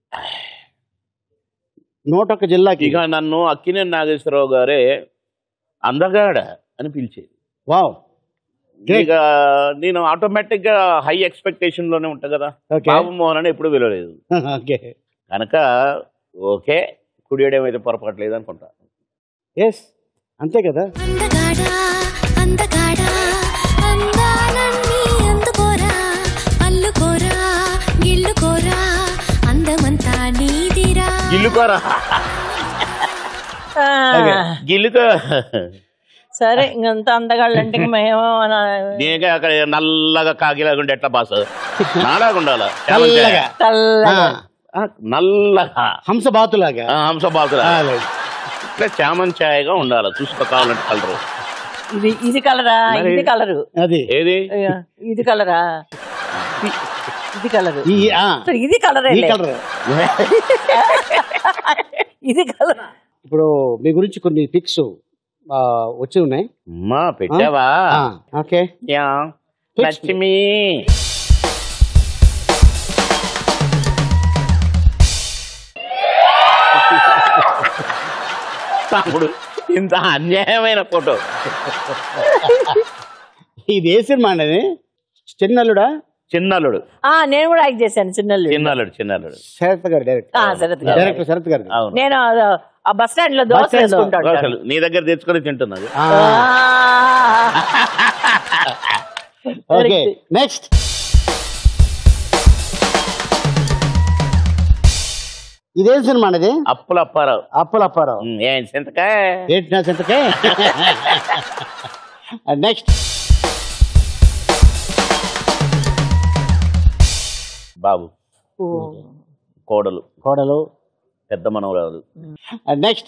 నూట ఒక్క జిల్లాకి ఇక నన్ను అక్కినే నాగేశ్వరరావు గారే అందగాడ అని పిలిచేది వావ్ ఇక నేను ఆటోమేటిక్ గా హై ఎక్స్పెక్టేషన్ లోనే ఉంటా కదా Okay. బాబు మోహన్ అని ఎప్పుడు పిలవలేదు ఓకే కనుక ఓకే కుడియడమైతే పొరపాటు లేదు అనుకుంటా ఎస్ అంతే కదా అందగాడా అందాలన్నీ అందుకోరా అల్లుకోరా గిల్లుకోరా అందమంతా నీదిరా గిల్లుకోరా ఆ, గిల్లుకో సరే ఇంకంత అందగాళ్ళు అంటే ఇంక మేము అన- నేనే అక్కడ నల్లగా కాగిలాగా ఉండే ఎట్లా బాస నాలాగా ఉండాలా తెల్లగా. తెల్లగా. ఆ, నల్లగా హంస బాతులాగా ఆ, హంసబాతులా ఇట్లా చామన్ ఛాయగా ఉండాలి చూసుకో కావాలంటే కలరు ఇది ఇది కలరా మరి- ఇది కలరు అది ఏది అయ్యో, ఇది కలరా ఇ- ఇది కలరు ఈ ఆ, సరే, ఇది కలరే ఈ కలర్ ఇది కలర్ ఇప్పుడు మీ గురించి కొన్ని పిక్స్ వచ్చి ఉన్నాయి అమ్మా పెట్టావా ఆ, ఓకే యా లక్ష్మి తమ్ముడు ఇంత అన్యాయమైన ఫోటో ఇది ఏ సినిమా అండి చిన్నల్లుడా చిన్నల్లుడు ఆ నేను కూడా యాక్ట్ చేశాను చిన్నల్లు చిన్నల్లుడు చిన్నల్లుడు శరత్ గారు డైరెక్ట్ ఆ, శరత్ గారు. డైరెక్టర్ శరత్ గారు అవును నేను ఆ- ఆ బస్ స్టాండ్ లో దోశ వేసుకుంటాను అసలు నీ దగ్గర తెచ్చుకొని తింటున్నది ఓకే నెక్స్ట్ ఇదేం సినిమా అండి ఇది అప్పుల అప్పారావు అప్పుల అప్పారావు ఉమ్, ఏం చింతకాయ ఏంటి నా చింతకే నెక్స్ట్ బాబు కోడలు కోడలు పెద్ద మనవరాలు నెక్స్ట్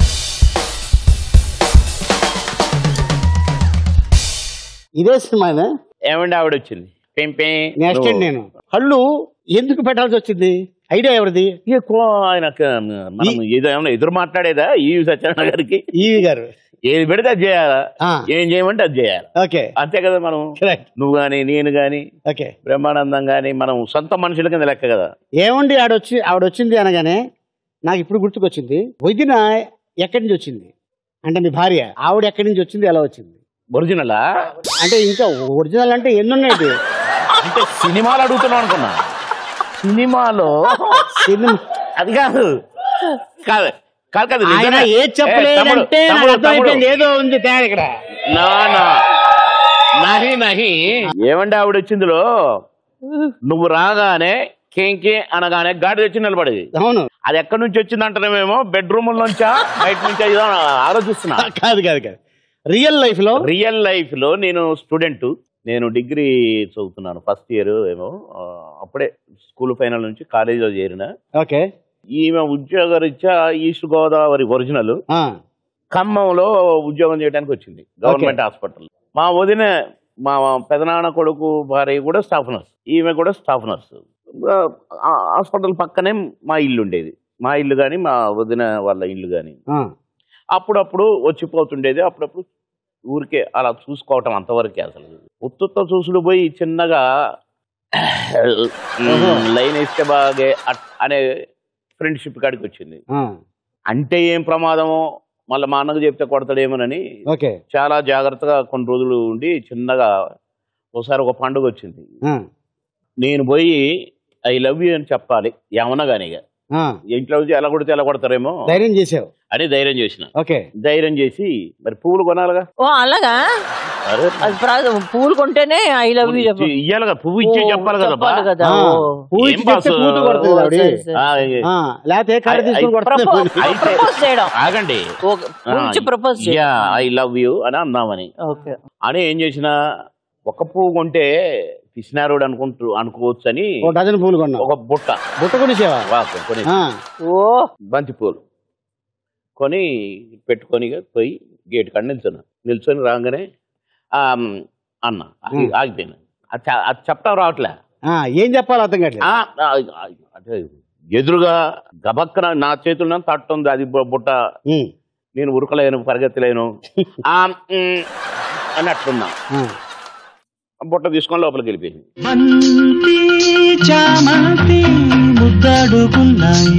ఇదే సినిమా ఇదే? ఏమండి ఆవిడ వచ్చింది పెంపే నెక్స్ట్ అండి నేను కళ్ళు ఎందుకు పెట్టాల్సి వచ్చింది ఐడియా ఎవరిది ఆయన మనం ఏదేమన్నా ఎదురు మాట్లాడేదా ఈ సత్యనారాయణ గారికి ఈవి గారు ఏది పెడితే అది చేయాలా ఆ. ఏం చేయమంటే అది చేయాలి ఓకే అంతే కదా మనం కరెక్ట్ నువ్వు గాని నేను గాని ఓకే బ్రహ్మానందం గాని మనం సొంత మనుషుల కింద లెక్క కదా ఏమండి ఆడొచ్చి ఆవిడ వచ్చింది అనగానే నాకు ఇప్పుడు గుర్తుకొచ్చింది వదిన ఎక్కడి నుంచి వచ్చింది అంటే మీ భార్య ఆవిడ ఎక్కడి నుంచి వచ్చింది ఎలా వచ్చింది ఒరిజినలా అంటే ఇంకా ఒరిజినల్ అంటే ఎన్ని ఉన్నాయి అంటే సినిమాలు అడుగుతున్నావు అనుకున్నా సినిమాలో సినిమా అది కాదు కాదు కాదు కాదు ఆయన నిజమే. ఏ చెప్పలేదంటే ఏ, నాకు తమ్ముడు, అర్థమైపోయింది తమ్ముడు. ఏదో ఉంది తేడా ఇక్కడ నా నా నహి నహి ఏమంటే ఆవిడ వచ్చిందిలో నువ్వు రాగానే కేంకే అనగానే గాడి తెచ్చి నిలబడేది అవును అది ఎక్కడి నుంచి వచ్చింది అంటారేమేమో బెడ్రూమ్ నుంచా బయట నుంచా ఇదో ఆలోచిస్తున్నా కాదు కాదు కాదు రియల్ లైఫ్ లో రియల్ లైఫ్ లో నేను స్టూడెంట్ నేను డిగ్రీ చదువుతున్నాను ఫస్ట్ ఇయర్ ఏమో ఆ, అప్పుడే స్కూల్ ఫైనల్ నుంచి కాలేజీలో చేరిన ఓకే ఈమె ఉద్యోగరీత్యా ఈస్ట్ గోదావరి ఒరిజినల్ ఆ, ఖమ్మంలో ఉద్యోగం చేయడానికి వచ్చింది గవర్నమెంట్ హాస్పిటల్ మా వదిన మా పెదనాన్న కొడుకు భార్య కూడా స్టాఫ్ నర్స్ ఈమె కూడా స్టాఫ్ నర్స్ ఆ హాస్పిటల్ పక్కనే మా ఇల్లు ఉండేది మా ఇల్లు కానీ మా వదిన వాళ్ళ ఇల్లు కానీ ఆ, అప్పుడప్పుడు వచ్చిపోతుండేది అప్పుడప్పుడు ఊరికే అలా చూసుకోవటం అంతవరకే అసలు ఉత్తుత్త చూసుడు పోయి చిన్నగా మ్, లైన్ వేస్తే బాగే అట్- అనే ఫ్రెండ్షిప్ కాడికి వచ్చింది ఆ, అంటే ఏం ప్రమాదమో మళ్ళీ మా అన్నకు చెప్తే కొడతాడేమోనని ఓకే చాలా జాగ్రత్తగా కొన్ని రోజులు ఉండి చిన్నగా ఒకసారి ఒక పండుగ వచ్చింది ఆ, నేను పోయి ఐ లవ్ యూ అని చెప్పాలి ఏమన్నా కానీ ఇక ఆ, ఇంట్లో నుంచి ఎలా కొడితే ఎలా కొడతారేమో ధైర్యం చేసావు అని ధైర్యం చేసిన ఓకే ధైర్యం చేసి మరి పువ్వులు కొనాలిగా ఓ అలాగా అరే అది ప్రా- పువ్వులు కొంటేనే ఐ లవ్ యూ ఇచ్చి- ఇయ్యాలి కదా పువ్వు ఇచ్చే ఓ, చెప్పాలి కదా చెప్పాలి బా. కదా, ఆ, ఓ. పువ్వు ఏం ఇచ్చి చెప్తే బాసు? పూత కొడుతుంది ఆవిడ. సరే, సరే. ఆ, ఏ- ఆ, లేకపోతే కాడ ఐ- తీసుకొని ఐ- కొడుతుంది ప్రపోజ్ అయితే- ప్రపోజ్ చేయడం ఆగండి ఓకే. పువ్వు propose ya I love you అని అందామని ఓకే అని ఏం చేసిన ఒక పువ్వు కొంటే పిసినారుడు అనుకుంటూ అనుకోవచ్చు అని ఓ డజన్ పూలు కొన్నా ఒక బుట్ట బుట్ట కొనిసేవా వా, కొని ఆ, ఓ బంతి పూలు కొని పెట్టుకొని పోయి గేట్ కాడ నిల్చున్నా నిల్చొని రాగానే ఆ, అన్న ఆగి- ఆగిపోయినా అది చె- అది చెప్తాం రావట్లే ఆ, ఏం చెప్పాలి అర్థం కావట్లేదు ఆ, ఆ, ఆ, అంటే ఎదురుగా గబక్కన నా చేతుల్లో తట్టుంది అది బు- బుట్ట ఉమ్, నేను ఉరకలేను పరిగెత్తలేను ఆ, మ్, అని అట్లున్నా ఆ. ఆ బుట్ట తీసుకొని లోపలికి వెళ్ళిపోయింది బంతి చామంతి ముద్దాడుకున్నాయి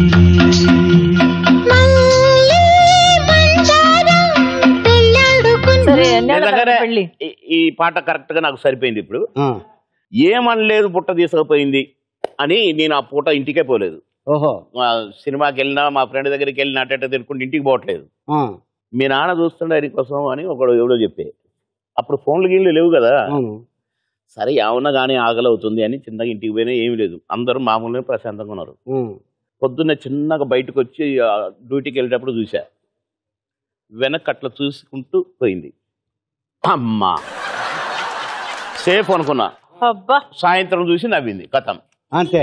సరే ఎన్నేళ్ళ నిజంగానే తర్వాత పెళ్ళి ఈ- ఈ పాట కరెక్ట్ గా నాకు సరిపోయింది ఇప్పుడు ఆ, ఏమనలేదు బుట్ట తీసుకుపోయింది అని నేను ఆ పూట ఇంటికే పోలేదు ఓహో మా సినిమాకి వెళ్ళినా మా ఫ్రెండ్ దగ్గరికి వెళ్ళినా అట్ట ఇట్ట తిరుక్కుంటూ ఇంటికి పోవట్లేదు ఆ, మీ నాన్న చూస్తుండే ఆయన కోసం అని ఒకడు ఎవడో చెప్పే అప్పుడు ఫోన్లు గీళ్ళు లేవు కదా అవును సరే ఏమన్నా కానీ ఆకలవుతుంది అని చిన్నగా ఇంటికి పోయినా ఏమీ లేదు అందరూ మామూలుగా ప్రశాంతంగా ఉన్నారు ఉమ్, పొద్దున్న చిన్నగా బయటకు వచ్చి ఆ, డ్యూటీకి వెళ్ళేటప్పుడు చూసా వెనక్కి అట్లా చూసుకుంటూ పోయింది అమ్మా సేఫ్ అనుకున్నా అబ్బా సాయంత్రం చూసి నవ్వింది కథం అంతే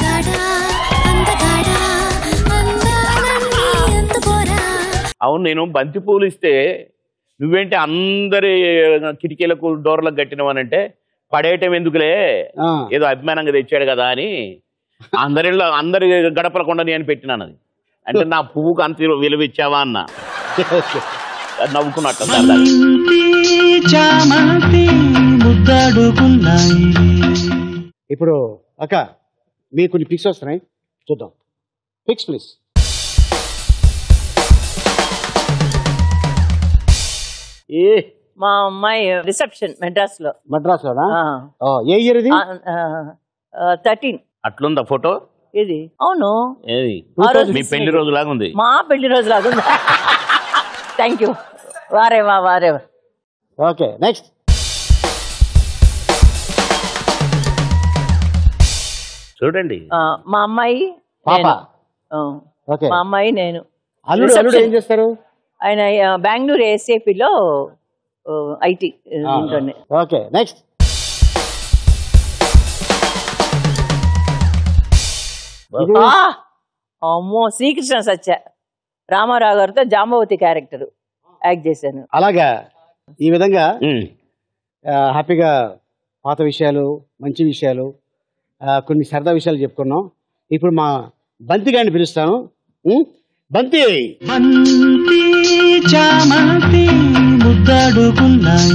అవును నేను బంతి పూలు ఇస్తే నువ్వేంటి అందరి కిటికీలకు డోర్లకు కట్టినవనంటే పడేయటం ఎందుకులే ఆ, ఏదో అభిమానంగా తెచ్చాడు కదా అని అందరిలో అందరి గడపల కొండ నేను పెట్టినాను అది అంటే నా పువ్వుకు అంత విలువ ఇచ్చావా అన్న ఓకే. అది నవ్వుకున్నట్టు సరదాగా. బంతి చామంతి ముద్దాడుకున్నాయి ఇప్పుడు అక్క మీకు కొన్ని పిక్స్ వస్తున్నాయి చూద్దాం పిక్స్ ప్లీజ్ ఏ మా అమ్మాయి రిసెప్షన్ మెడ్రాస్ లో మద్రాస్ లోనా ఏ ఇయర్ ఇది థర్టీన్ అట్లుందా ఫోటో ఇది అవును ఏది ఆ రోజు మీ పెళ్లి రోజు లాగా ఉంది మా పెళ్లి రోజు లాగా థ్యాంక్ యూ వారే వా వారే వా. ఓకే నెక్స్ట్ చూడండి ఆ, మా అమ్మాయి పాప నేను. ఆ, ఓకే మా అమ్మాయి నేను అల్లుడు అల్లుడు ఏం చేస్తారు ఆయన ఆ, బెంగళూరు ఏసీపీలో ఐటీ దీంట్లోనే ఓకే నెక్స్ట్ ఆ! అమ్మో శ్రీకృష్ణ సత్య రామారావు గారితో జాంబవతి క్యారెక్టర్ యాక్ట్ చేశాను అలాగా ఈ విధంగా ఉమ్. ఆ, హ్యాపీగా పాత విషయాలు మంచి విషయాలు ఆ, కొన్ని సరదా విషయాలు చెప్పుకున్నాం ఇప్పుడు మా బంతి గారిని పిలుస్తాను ఉం? బంతి బంతి చామంతి ముద్దాడుకున్నాయి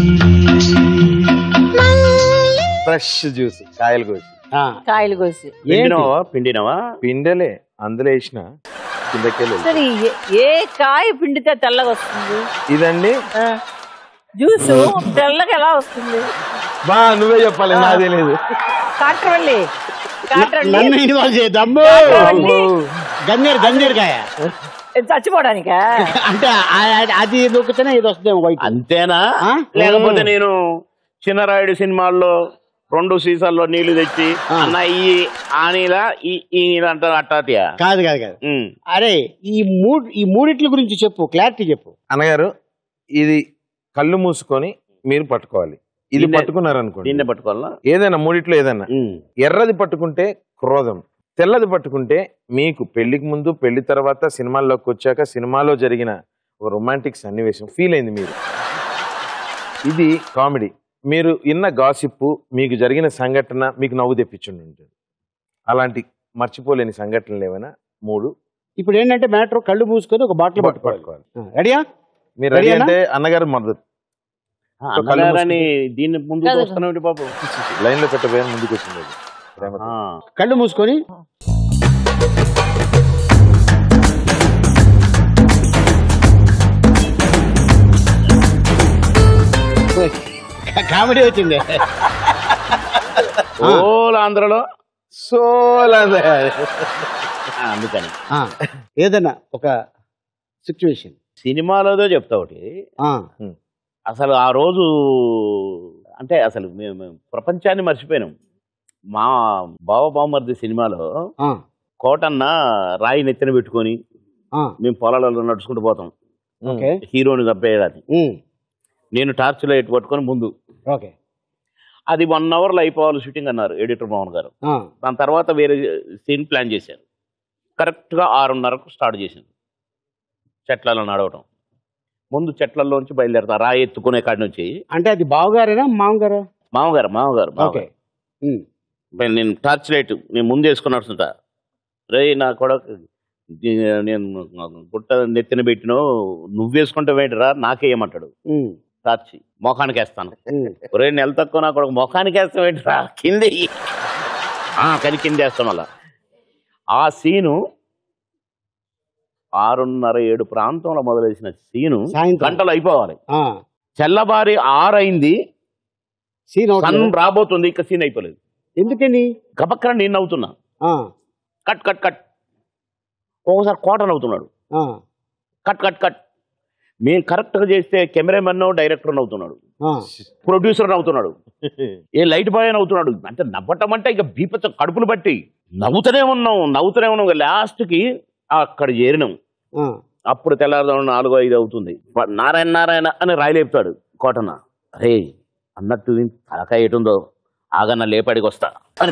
ఫ్రెష్ జ్యూస్ కాయలు కోసి ఆ, కాయలు కోసి పిండినవా పిండినవా పిండలే అందులో వేసిన కిందకెళ్ళి సరే ఏ- ఏ కాయ పిండితే తెల్లగా వస్తుంది ఇదండి ఆ, జ్యూస్ తెల్లగా ఎలా వస్తుంది బా నువ్వే చెప్పాలి నాదే లేదు కాట్రవల్లి కాట్రవల్లి నన్ను ఇన్వాల్వ్ చేయదమ్ము గన్నేరు గన్నేరు కాయ చచ్చిపోవడానికా అంటే ఆ- ఆ- అది దొక్కుతేనే ఇది వస్తుందేమో వైట్ అంతేనా ఆ? లేకపోతే ఉమ్. నేను చిన్నరాయుడు సినిమాల్లో రెండు సీసాల్లో నీళ్లు తెచ్చి ఆ. అన్న ఈ ఆ నీళ్ళ ఈ ఈ నీళ్ళ అంటారు అట్టాతియా కాదు కాదు కాదు ఉమ్. అరే ఈ మూడు ఈ మూడిట్ల గురించి చెప్పు క్లారిటీ చెప్పు అన్నగారు ఇది కళ్ళు మూసుకొని మీరు పట్టుకోవాలి ఇది దీన్నే- పట్టుకున్నారు అనుకోండి దీన్నే పట్టుకోవాలా ఏదైనా మూడిట్లో ఏదైనా ఉమ్. ఎర్రది పట్టుకుంటే క్రోధం తెల్లది పట్టుకుంటే మీకు పెళ్లికి ముందు పెళ్లి తర్వాత సినిమాల్లోకి వచ్చాక సినిమాలో జరిగిన ఒక రొమాంటిక్ సన్నివేశం ఫీల్ అయింది మీరు ఇది కామెడీ మీరు ఇన్న గాసిప్పు మీకు జరిగిన సంఘటన మీకు నవ్వు తెప్పించుండి ఉంటుంది అలాంటి మర్చిపోలేని సంఘటనలు ఏమైనా మూడు ఇప్పుడు ఏంటంటే మ్యాటర్ కళ్ళు మూసుకొని ఒక బాటిల్ పట్టుకోవాలి పట్టుకోవాలి రెడీయా మీరు రెడీ రెడీనా? అంటే అన్నగారు మొదలు ఆ, కళ్ళు అన్నగారని దీన్ని ముందు కాదు. వస్తున్నావు పాపం లైన్ లో పెట్టబోయాను ముందుకు వచ్చింది అది. ప్రేమతో. ఆ. కళ్ళు మూసుకొని కామెడీ వచ్చింది ఓల్ ఆంధ్రలో సోలా ఆ, అందుకని ఆ, ఏదన్నా ఒక సిచ్యువేషన్ సినిమాలోదో చెప్తా ఒకటి అసలు ఆ రోజు అంటే అసలు మేము మేము ప్రపంచాన్ని మర్చిపోయినాం మా బావ బావమరిది సినిమాలో కోటన్న రాయి నెత్తిన పెట్టుకొని మేము పొలాలలో నడుచుకుంటూ పోతాం ఓకే హీరోని చంపేయడానికి నేను టార్చ్ లైట్ పట్టుకొని ముందు ఓకే అది వన్ అవర్లో అయిపోవాలి షూటింగ్ అన్నారు ఎడిటర్ మోహన్ గారు దాని తర్వాత వేరే సీన్ ప్లాన్ చేశాను కరెక్ట్గా ఆరున్నరకు స్టార్ట్ చేశాను చెట్లలో నడవటం ముందు చెట్లలోంచి బయలుదేరతా రాయి ఎత్తుకునే కాడి నుంచి అంటే అది బావగారేనా మామగారా మామగారు మామగారు ఓకే మామగారు. నేను టార్చ్ లైట్ నేను ముందు వేసుకుని నడుస్తుంటా రే నా కొడుకు ది- నేను గుట్ట నెత్తిన పెట్టినో నువ్వు వేసుకుంటావేంటిరా నాకేయమంటాడు టార్చ్ మొఖానికి వేస్తాను ఒరే నెల తక్కువ నా కొడుకు మొఖానికి వేస్తావేంటిరా కింది ఆ, కానీ కింద వేస్తాం అలా ఆ సీను ఆరున్నర ఏడు ప్రాంతంలో మొదలేసిన సీను గంటలు అయిపోవాలి తెల్లబారి ఆరైంది సీన్ సన్ రాబోతుంది ఇక సీన్ అయిపోలేదు ఎందుకని గబక్కన నేను నవ్వుతున్నా కట్ కట్ కట్ ఒక్కోసారి కోట నవ్వుతున్నాడు కట్ కట్ కట్ మేము కరెక్ట్ గా చేస్తే కెమెరామెన్ డైరెక్టర్ నవ్వుతున్నాడు ప్రొడ్యూసర్ నవ్వుతున్నాడు ఏ లైట్ బాయ్ నవ్వుతున్నాడు అంటే నవ్వటం అంటే ఇక బీపచ్చ కడుపులు బట్టి నవ్వుతూనే ఉన్నాం నవ్వుతూనే ఉన్నాం లాస్ట్ కి అక్కడ చేరినాం అప్పుడు తెల్లారుదాం నాలుగు ఐదు అవుతుంది వా- నారాయణ నారాయణ అని రాయలేపుతాడు కోటన్న అరే అన్నట్టు తలకాయ ఎటుందో ఆగన్న లేపడికి వస్తా అని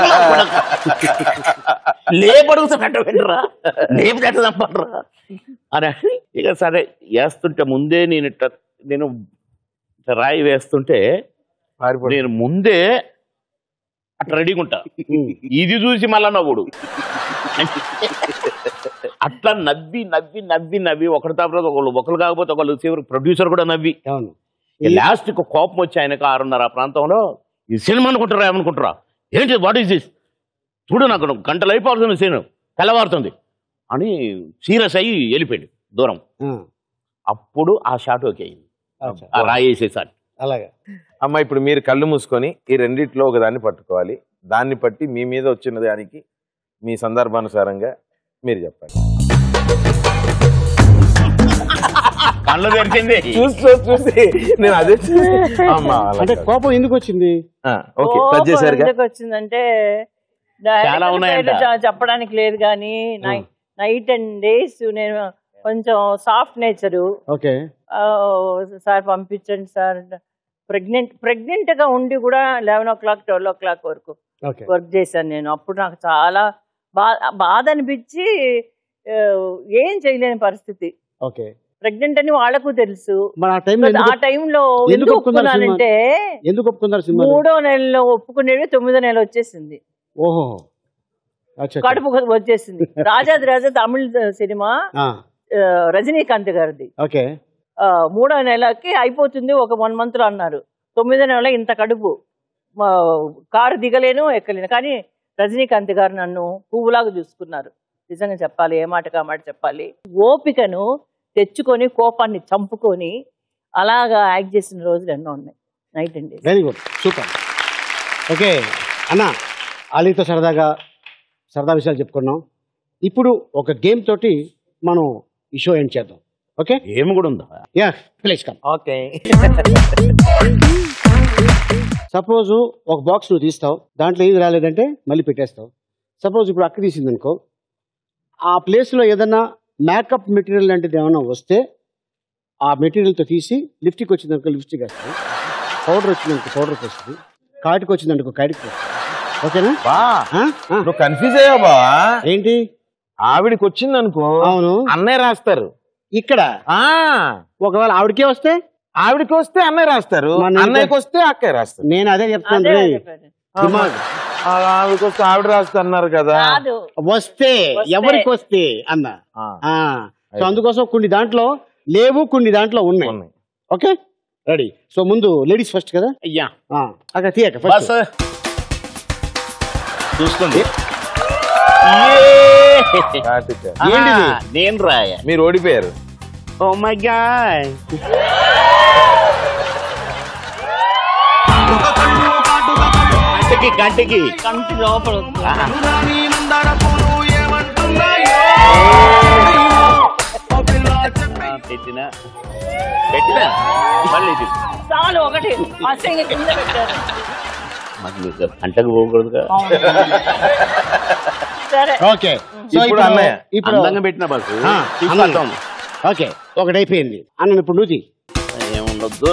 లేపడుగుతున్నట్టు వినరా లేపినట్టు తప్పనరా అని ఇక సరే వేస్తుంటే ముందే నేను ఇట్ట నేను ఇట్ట రాయి వేస్తుంటే నేను ముందే అట్లా రెడీగా ఉంటా ఇది చూసి మళ్ళా నవ్వుడు అట్లా నవ్వి నవ్వి నవ్వి నవ్వి ఒకరి తర్వాత ఒకళ్ళు ఒకరు కాకపోతే ఒకళ్ళు చివరికి ప్రొడ్యూసర్ కూడా నవ్వి లాస్ట్ కోపం వచ్చి ఆయనకు ఆరున్నర ఆ ప్రాంతంలో ఈ సినిమా అనుకుంటారా ఏమనుకుంటారా ఏంటి వాట్ ఈస్ దిస్ చూడు నాకు గంటలు అయిపోతుంది సీన్ తెల్లవారుతుంది అని సీరియస్ అయ్యి వెళ్ళిపోయాడు దూరం అప్పుడు ఆ షాట్ ఓకే అయింది ఆ రాయి వేసే షాట్ అలాగే అమ్మ ఇప్పుడు మీరు కళ్ళు మూసుకొని ఈ రెండిట్లో ఒక దాన్ని పట్టుకోవాలి దాన్ని పట్టి మీ మీద వచ్చిన దానికి మీ సందర్భానుసారంగా మీరు చెప్పండి కళ్ళు తెరిచింది చూస్తూ చూసి నేను అదే చూసి- అమ్మా, అలా అంటే కాదు. కోపం ఎందుకు వచ్చింది ఓకే కోపం టచ్ చేశారుగా ఎందుకు వచ్చిందంటే చాలా డైరెక్టర్ ఉన్నాయంట. పేర్లు చె- చెప్పడానికి లేదు కానీ నైట్ అండ్ డేస్ నేను కొంచెం సాఫ్ట్ నేచరు ఓకే సార్ పంపించండి సార్ ప్రెగ్నెంట్ ప్రెగ్నెంట్ గా ఉండి కూడా eleven o'clock twelve o'clock వరకు ఓకే వర్క్ చేశాను నేను అప్పుడు నాకు చాలా బా బాధ అనిపించి ఆ, ఏం చేయలేని పరిస్థితి ఓకే ప్రెగ్నెంట్ అని వాళ్ళకు తెలుసు మరి ఆ టైంలో ఆ ఎందుకు- టైంలో ఎందుకు ఎందుకు ఒప్పుకున్నారు సినిమా? ఒప్పుకున్నానంటే ఎందుకు ఒప్పుకున్నారు సినిమా మూడో నెలలో ఒప్పుకునేవి తొమ్మిదో నెల వచ్చేసింది ఓహో అచ్చా, అచ్చా. కడుపు వచ్చేసింది రాజాది రాజా తమిళ సినిమా ఆ, ఆ, రజనీకాంత్ గారిది ఓకే ఆ, మూడో నెలకి అయిపోతుంది ఒక వన్ మంత్ లో అన్నారు తొమ్మిదో నెల ఇంత కడుపు మా కారు దిగలేను ఎక్కలేను కానీ రజనీకాంత్ గారు నన్ను పువ్వులాగా చూసుకున్నారు నిజంగా చెప్పాలి ఏ మాట కా మాట చెప్పాలి ఓపికను తెచ్చుకొని కోపాన్ని చంపుకొని అలాగా యాక్ట్ చేసిన రోజులు ఎన్నో ఉన్నాయి night and day very good super okay అన్న అలీతో సరదాగా సరదా విషయాలు చెప్పుకున్నాం ఇప్పుడు ఒక గేమ్ తోటి మనం ఈ షో ఎండ్ చేద్దాం ఓకే ఏమి కూడా ఉందా ya please come okay suppose ఒక బాక్స్ నువ్వు తీస్తావు దాంట్లో ఏది రాలేదంటే మళ్ళీ పెట్టేస్తావు సపోజ్ ఇప్పుడు అక్క తీసింది అనుకో ఆ ప్లేస్లో ఏదన్నా మేకప్ మెటీరియల్ లాంటిది ఏమైనా వస్తే ఆ మెటీరియల్తో తీసి లిప్స్టిక్ వచ్చిందనుకో లిప్స్టిక్ వేస్తుంది పౌడర్ వచ్చిందనుకో పౌడర్ వస్తుంది కాటికి వచ్చిందనుకో కాటికి వస్తుంది ఓకేనా బా ఆ? ఆ. నువ్వు కన్ఫ్యూజ్ అయ్యావు బా ఏంటి ఆవిడికి వచ్చింది అనుకో అవును అన్నయ్య రాస్తారు ఇక్కడ ఆ ఒకవేళ ఆవిడకే వస్తే ఆవిడకి వస్తే అన్నయ్య రాస్తారు మరి నేను- అన్నయ్యకి వస్తే అక్కయ్య రాస్తారు నేను అదే చెప్తాను అదే రే. చెప్పాను. దిమాగ్. ఆ, ఆవిడకి వస్తే ఆవిడ రాస్తారు అన్నారు కదా కాదు వస్తే వస్తే. ఎవరికి వస్తే అన్న ఆ, ఆ, సో అందుకోసం కొన్ని దాంట్లో లేవు కొన్ని దాంట్లో ఉన్నాయి ఉన్నాయి. ఓకే రెడీ సో ముందు లేడీస్ ఫస్ట్ కదా అయ్యా ఆ, అక్కడ తీయక బస్ ఫస్ట్ చూసుకోండి కాటిక. ఏంటిది? ఆహా, నేను రాయ మీరు ఓడిపోయారు ఓ మై గాడ్ కంటికి కంటికి కంటి లోపల పెట్టినా పెట్టినా మళ్ళీ ఇది. చాలు ఒకటి అసహ్యంగా కింద పెట్టారు మాకు ఇంకా అంటకు పోకూడదుగా సరే ఓకే సో ఇప్పుడు అన్నయ్య. ఇప్పుడు అందంగా పెట్టిన బస్సు ఆ, చూస్తాం అన్నయ్య. ఓకే ఒకటి అయిపోయింది అన్న ఇప్పుడు నువ్వు చెయ్యి. ఏముండొద్దు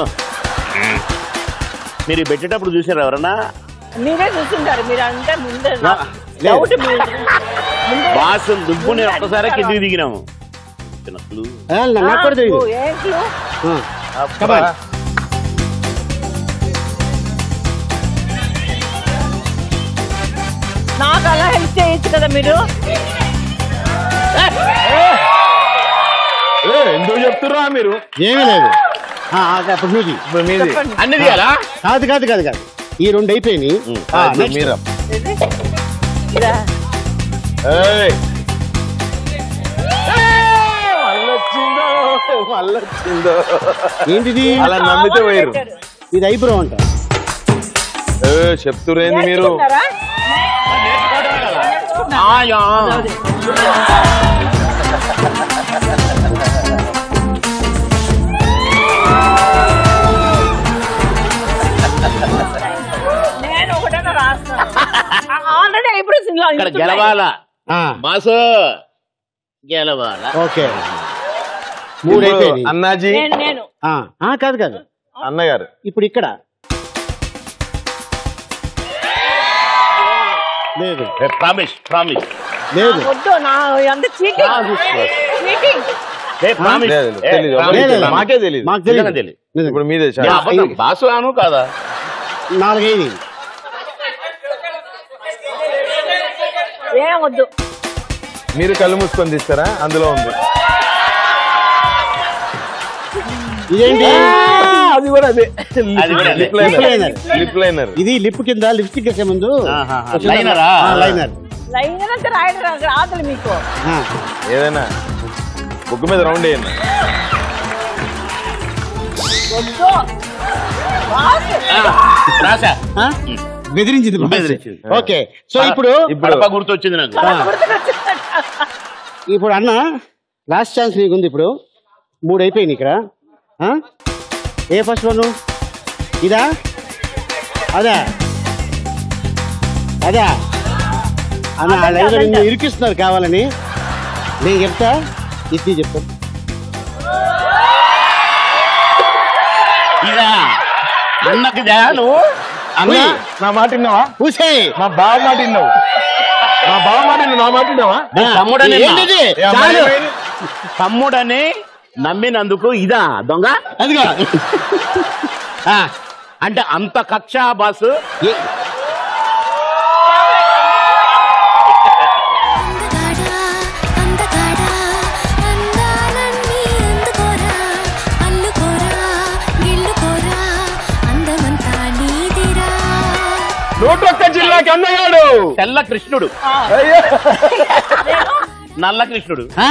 మీరు ఇవి పెట్టేటప్పుడు చూసారు ఎవరన్నా మీరే చూసింటారు మీరు అంటే ముందే నా- లేదు. డౌట్ మీరు ముందే బాస్ దుబ్బు నేను ఒక్కసారి కిందికి దిగినాము చిన్న clue. ఆ, నా- నాకు కూడా తెలియదు ఓ, ఏం clue? ఆ, come on. నాకు అలా హెల్ప్ చేయొచ్చు కదా మీరు ఎందుకు చెప్తున్నా మీరు ఏమీ లేదు ఆ, ఆ, అప్పుడు నువ్వు చెయ్యి. ఇప్పుడు మీది చెప్పండి. అన్ని తీయాలా కాదు కాదు కాదు కాదు ఈ రెండు అయిపోయినాయి ఆ, ఇప్పుడు next. మీరా ఇది? ఇదా? ఏయ్. మళ్ళొచ్చిందో మళ్ళొచ్చిందో ఏంటిది అలా నమ్మితే పోయారు ఇది ఐబ్రో అంట ఏ, చెప్తురేంది మీరు నేర్చుకున్నారా? ఆయా. నేను ఒకటైనా రాస్తాను ఆల్రెడీ ఇప్పుడు సినిమా ఇక్కడ గెలవాలా ఆ, బాసు గెలవాలా ఓకే మూడు ఇప్పుడు అయిపోయినాయి అన్నాజీ నేను నేను ఆ, ఆ, కాదు కాదు అన్నగారు ఇప్పుడు ఇక్కడ లేదు ప్రామిస్ ప్రామిస్ లేదు వద్దు నా అంత చీటింగ్ చీటింగ్ ప్రామిస్ లేదు, లేదు, తెలీదు. ఎవరికి లేదు, తెలీదు. లేదు. మాకే తెలియదు మాకు తెలియదు తెలియదు నిజంగా. ఇప్పుడు మీదే యా, చాలా. బాసు అను కాదా నాలుగైదు ఏం వద్దు మీరు కళ్ళు మూసుకొని తీస్తారా అందులో ఉంది ఇదేంటి అది కూడా అదే అది కూడా అదే. Lip Lip liner. Liner lip liner ఇది లిప్ కింద లిప్స్టిక్ వేసే ముందు ఆహా, కొంచెం- లైనరా? ఆ, లైనర్ లైన్ అంతా రాయడం రాదు- రాదులే మీకు ఆ, ఏదైనా బుక్ మీద రౌండ్ వేయండి వద్దు రాదు. రాసా ఆ? బెదిరించింది బాస్. బెదిరించింది. ఓకే సో ఇప్పుడు ఇప్పుడు కడప గుర్తొచ్చింది నాకు అలా గుర్తుకొచ్చిందంట. ఇప్పుడు అన్న లాస్ట్ ఛాన్స్ నీకు ఉంది ఇప్పుడు మూడు అయిపోయింది ఇక్కడ ఆ? ఏ ఫస్ట్ వన్ ఇదా అదా అదా అన్న ఆ లైవ్ నిన్ను ఇరికిస్తున్నారు కావాలని నేను చెప్తా ఇది చెప్తాను ఇదా అన్నకి దా నువ్వు అన్న నా మాట విన్నావా పూసే మా బావ మాట విన్నావు మా బావ మాట విన్నావు నా మాట విన్నావా తమ్ముడని ఏంటిది ఏ అమ్మాయి చాలు. ఏమైంది? తమ్ముడని నమ్మినందుకు ఇదా దొంగ అదిగో ఆ, అంటే అంత కక్ష బాసు ఏ- అందగాడా అందగాడా అందాలన్నీ అందుకోరా అల్లుకోరా గిల్లుకోరా అందమంతా నీదిరా నూటొక్క జిల్లాకి అన్నగాడు తెల్ల కృష్ణుడు అయ్యో. నల్ల కృష్ణుడు ఆ?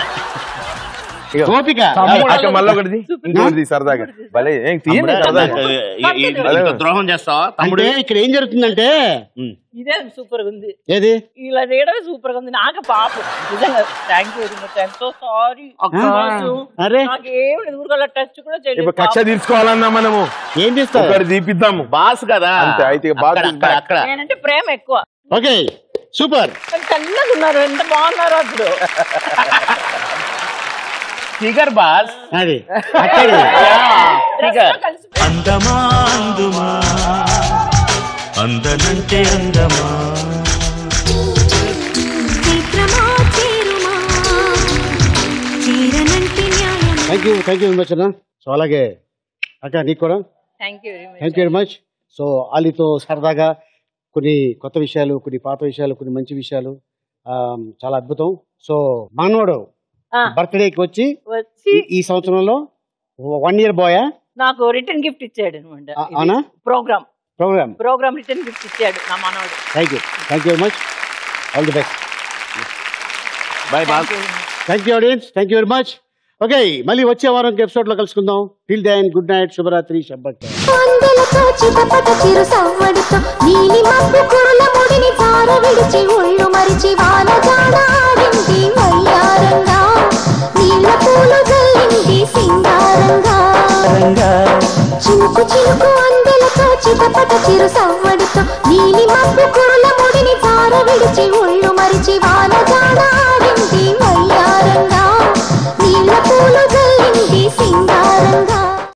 గోపిక అక్క మళ్ళీ ఒకటిది ఇంకోటిది సరదాగా భలే ఏం తీయండి సరదాగా ఈ- ఈ- ఇంత ద్రోహం చేస్తావా తమ్ముడు అంటే ఇక్కడ ఏం జరుగుతుందంటే ఉమ్. ఇదే సూపర్ గా ఉంది ఏది ఇలా చేయడమే సూపర్ గా ఉంది నాకు పాపం నిజంగా thank you very much I'm so sorry అరే నాకేం ఊరికల్లా టచ్ కూడా చేయలేదు ఇప్పుడు కక్ష తీర్చుకోవాలన్నా మనము ఏం చేస్తావు ఒకటి తీపిద్దాము బాస్ కదా అంతే, అయితే ఇక బాస్ అక్కడ, is అక్కడ, back. అక్కడ నేనంటే ప్రేమ ఎక్కువ ఓకే సూపర్ కానీ చల్లగా ఉన్నారు ఎంత బాగున్నారు అప్పుడు ఫిగర్ బాస్ అది అక్కడే ఫిగర్ కలిసి అందమా అందుమా అందనంటే అందమా చైత్రమా చేరుమా చీరనంటి న్యాయం thank you thank you very much అన్న సో అలాగే అక్క నీకు కూడా thank you very much thank you very much so అలీతో సరదాగా కొన్ని కొత్త విషయాలు కొన్ని పాత విషయాలు కొన్ని మంచి విషయాలు ఆ, చాలా అద్భుతం సో మనోడు ఆ. బర్త్డేకి వచ్చి వచ్చి ఈ- ఈ సంవత్సరంలో వన్ ఇయర్ బాయ్ నాకు రిటర్న్ గిఫ్ట్ ఇచ్చాడు అనమాట అవునా programme programme programme return gift ఇచ్చాడు నా మనవడు thank you thank you very much all the best bye boss thank you audience thank you very much okay మళ్ళీ వచ్చే వారం ఎపిసోడ్ లో కలుసుకుందాం టిల్ దెన్ గుడ్ నైట్ శుభరాత్రి శబ్బట్ అందెలతో చిటపట చిరు సవ్వడితో నీలి మబ్బు కురుల ముడిని జార విడిచి ఒళ్ళు మరిచి వాన జాడ ఆడింది వయ్యారంగా నీళ్ళ పూలు జల్లింది వయ్యారంగా చినుకు చినుకు అందెలతో చిటపట చిరు సవ్వడి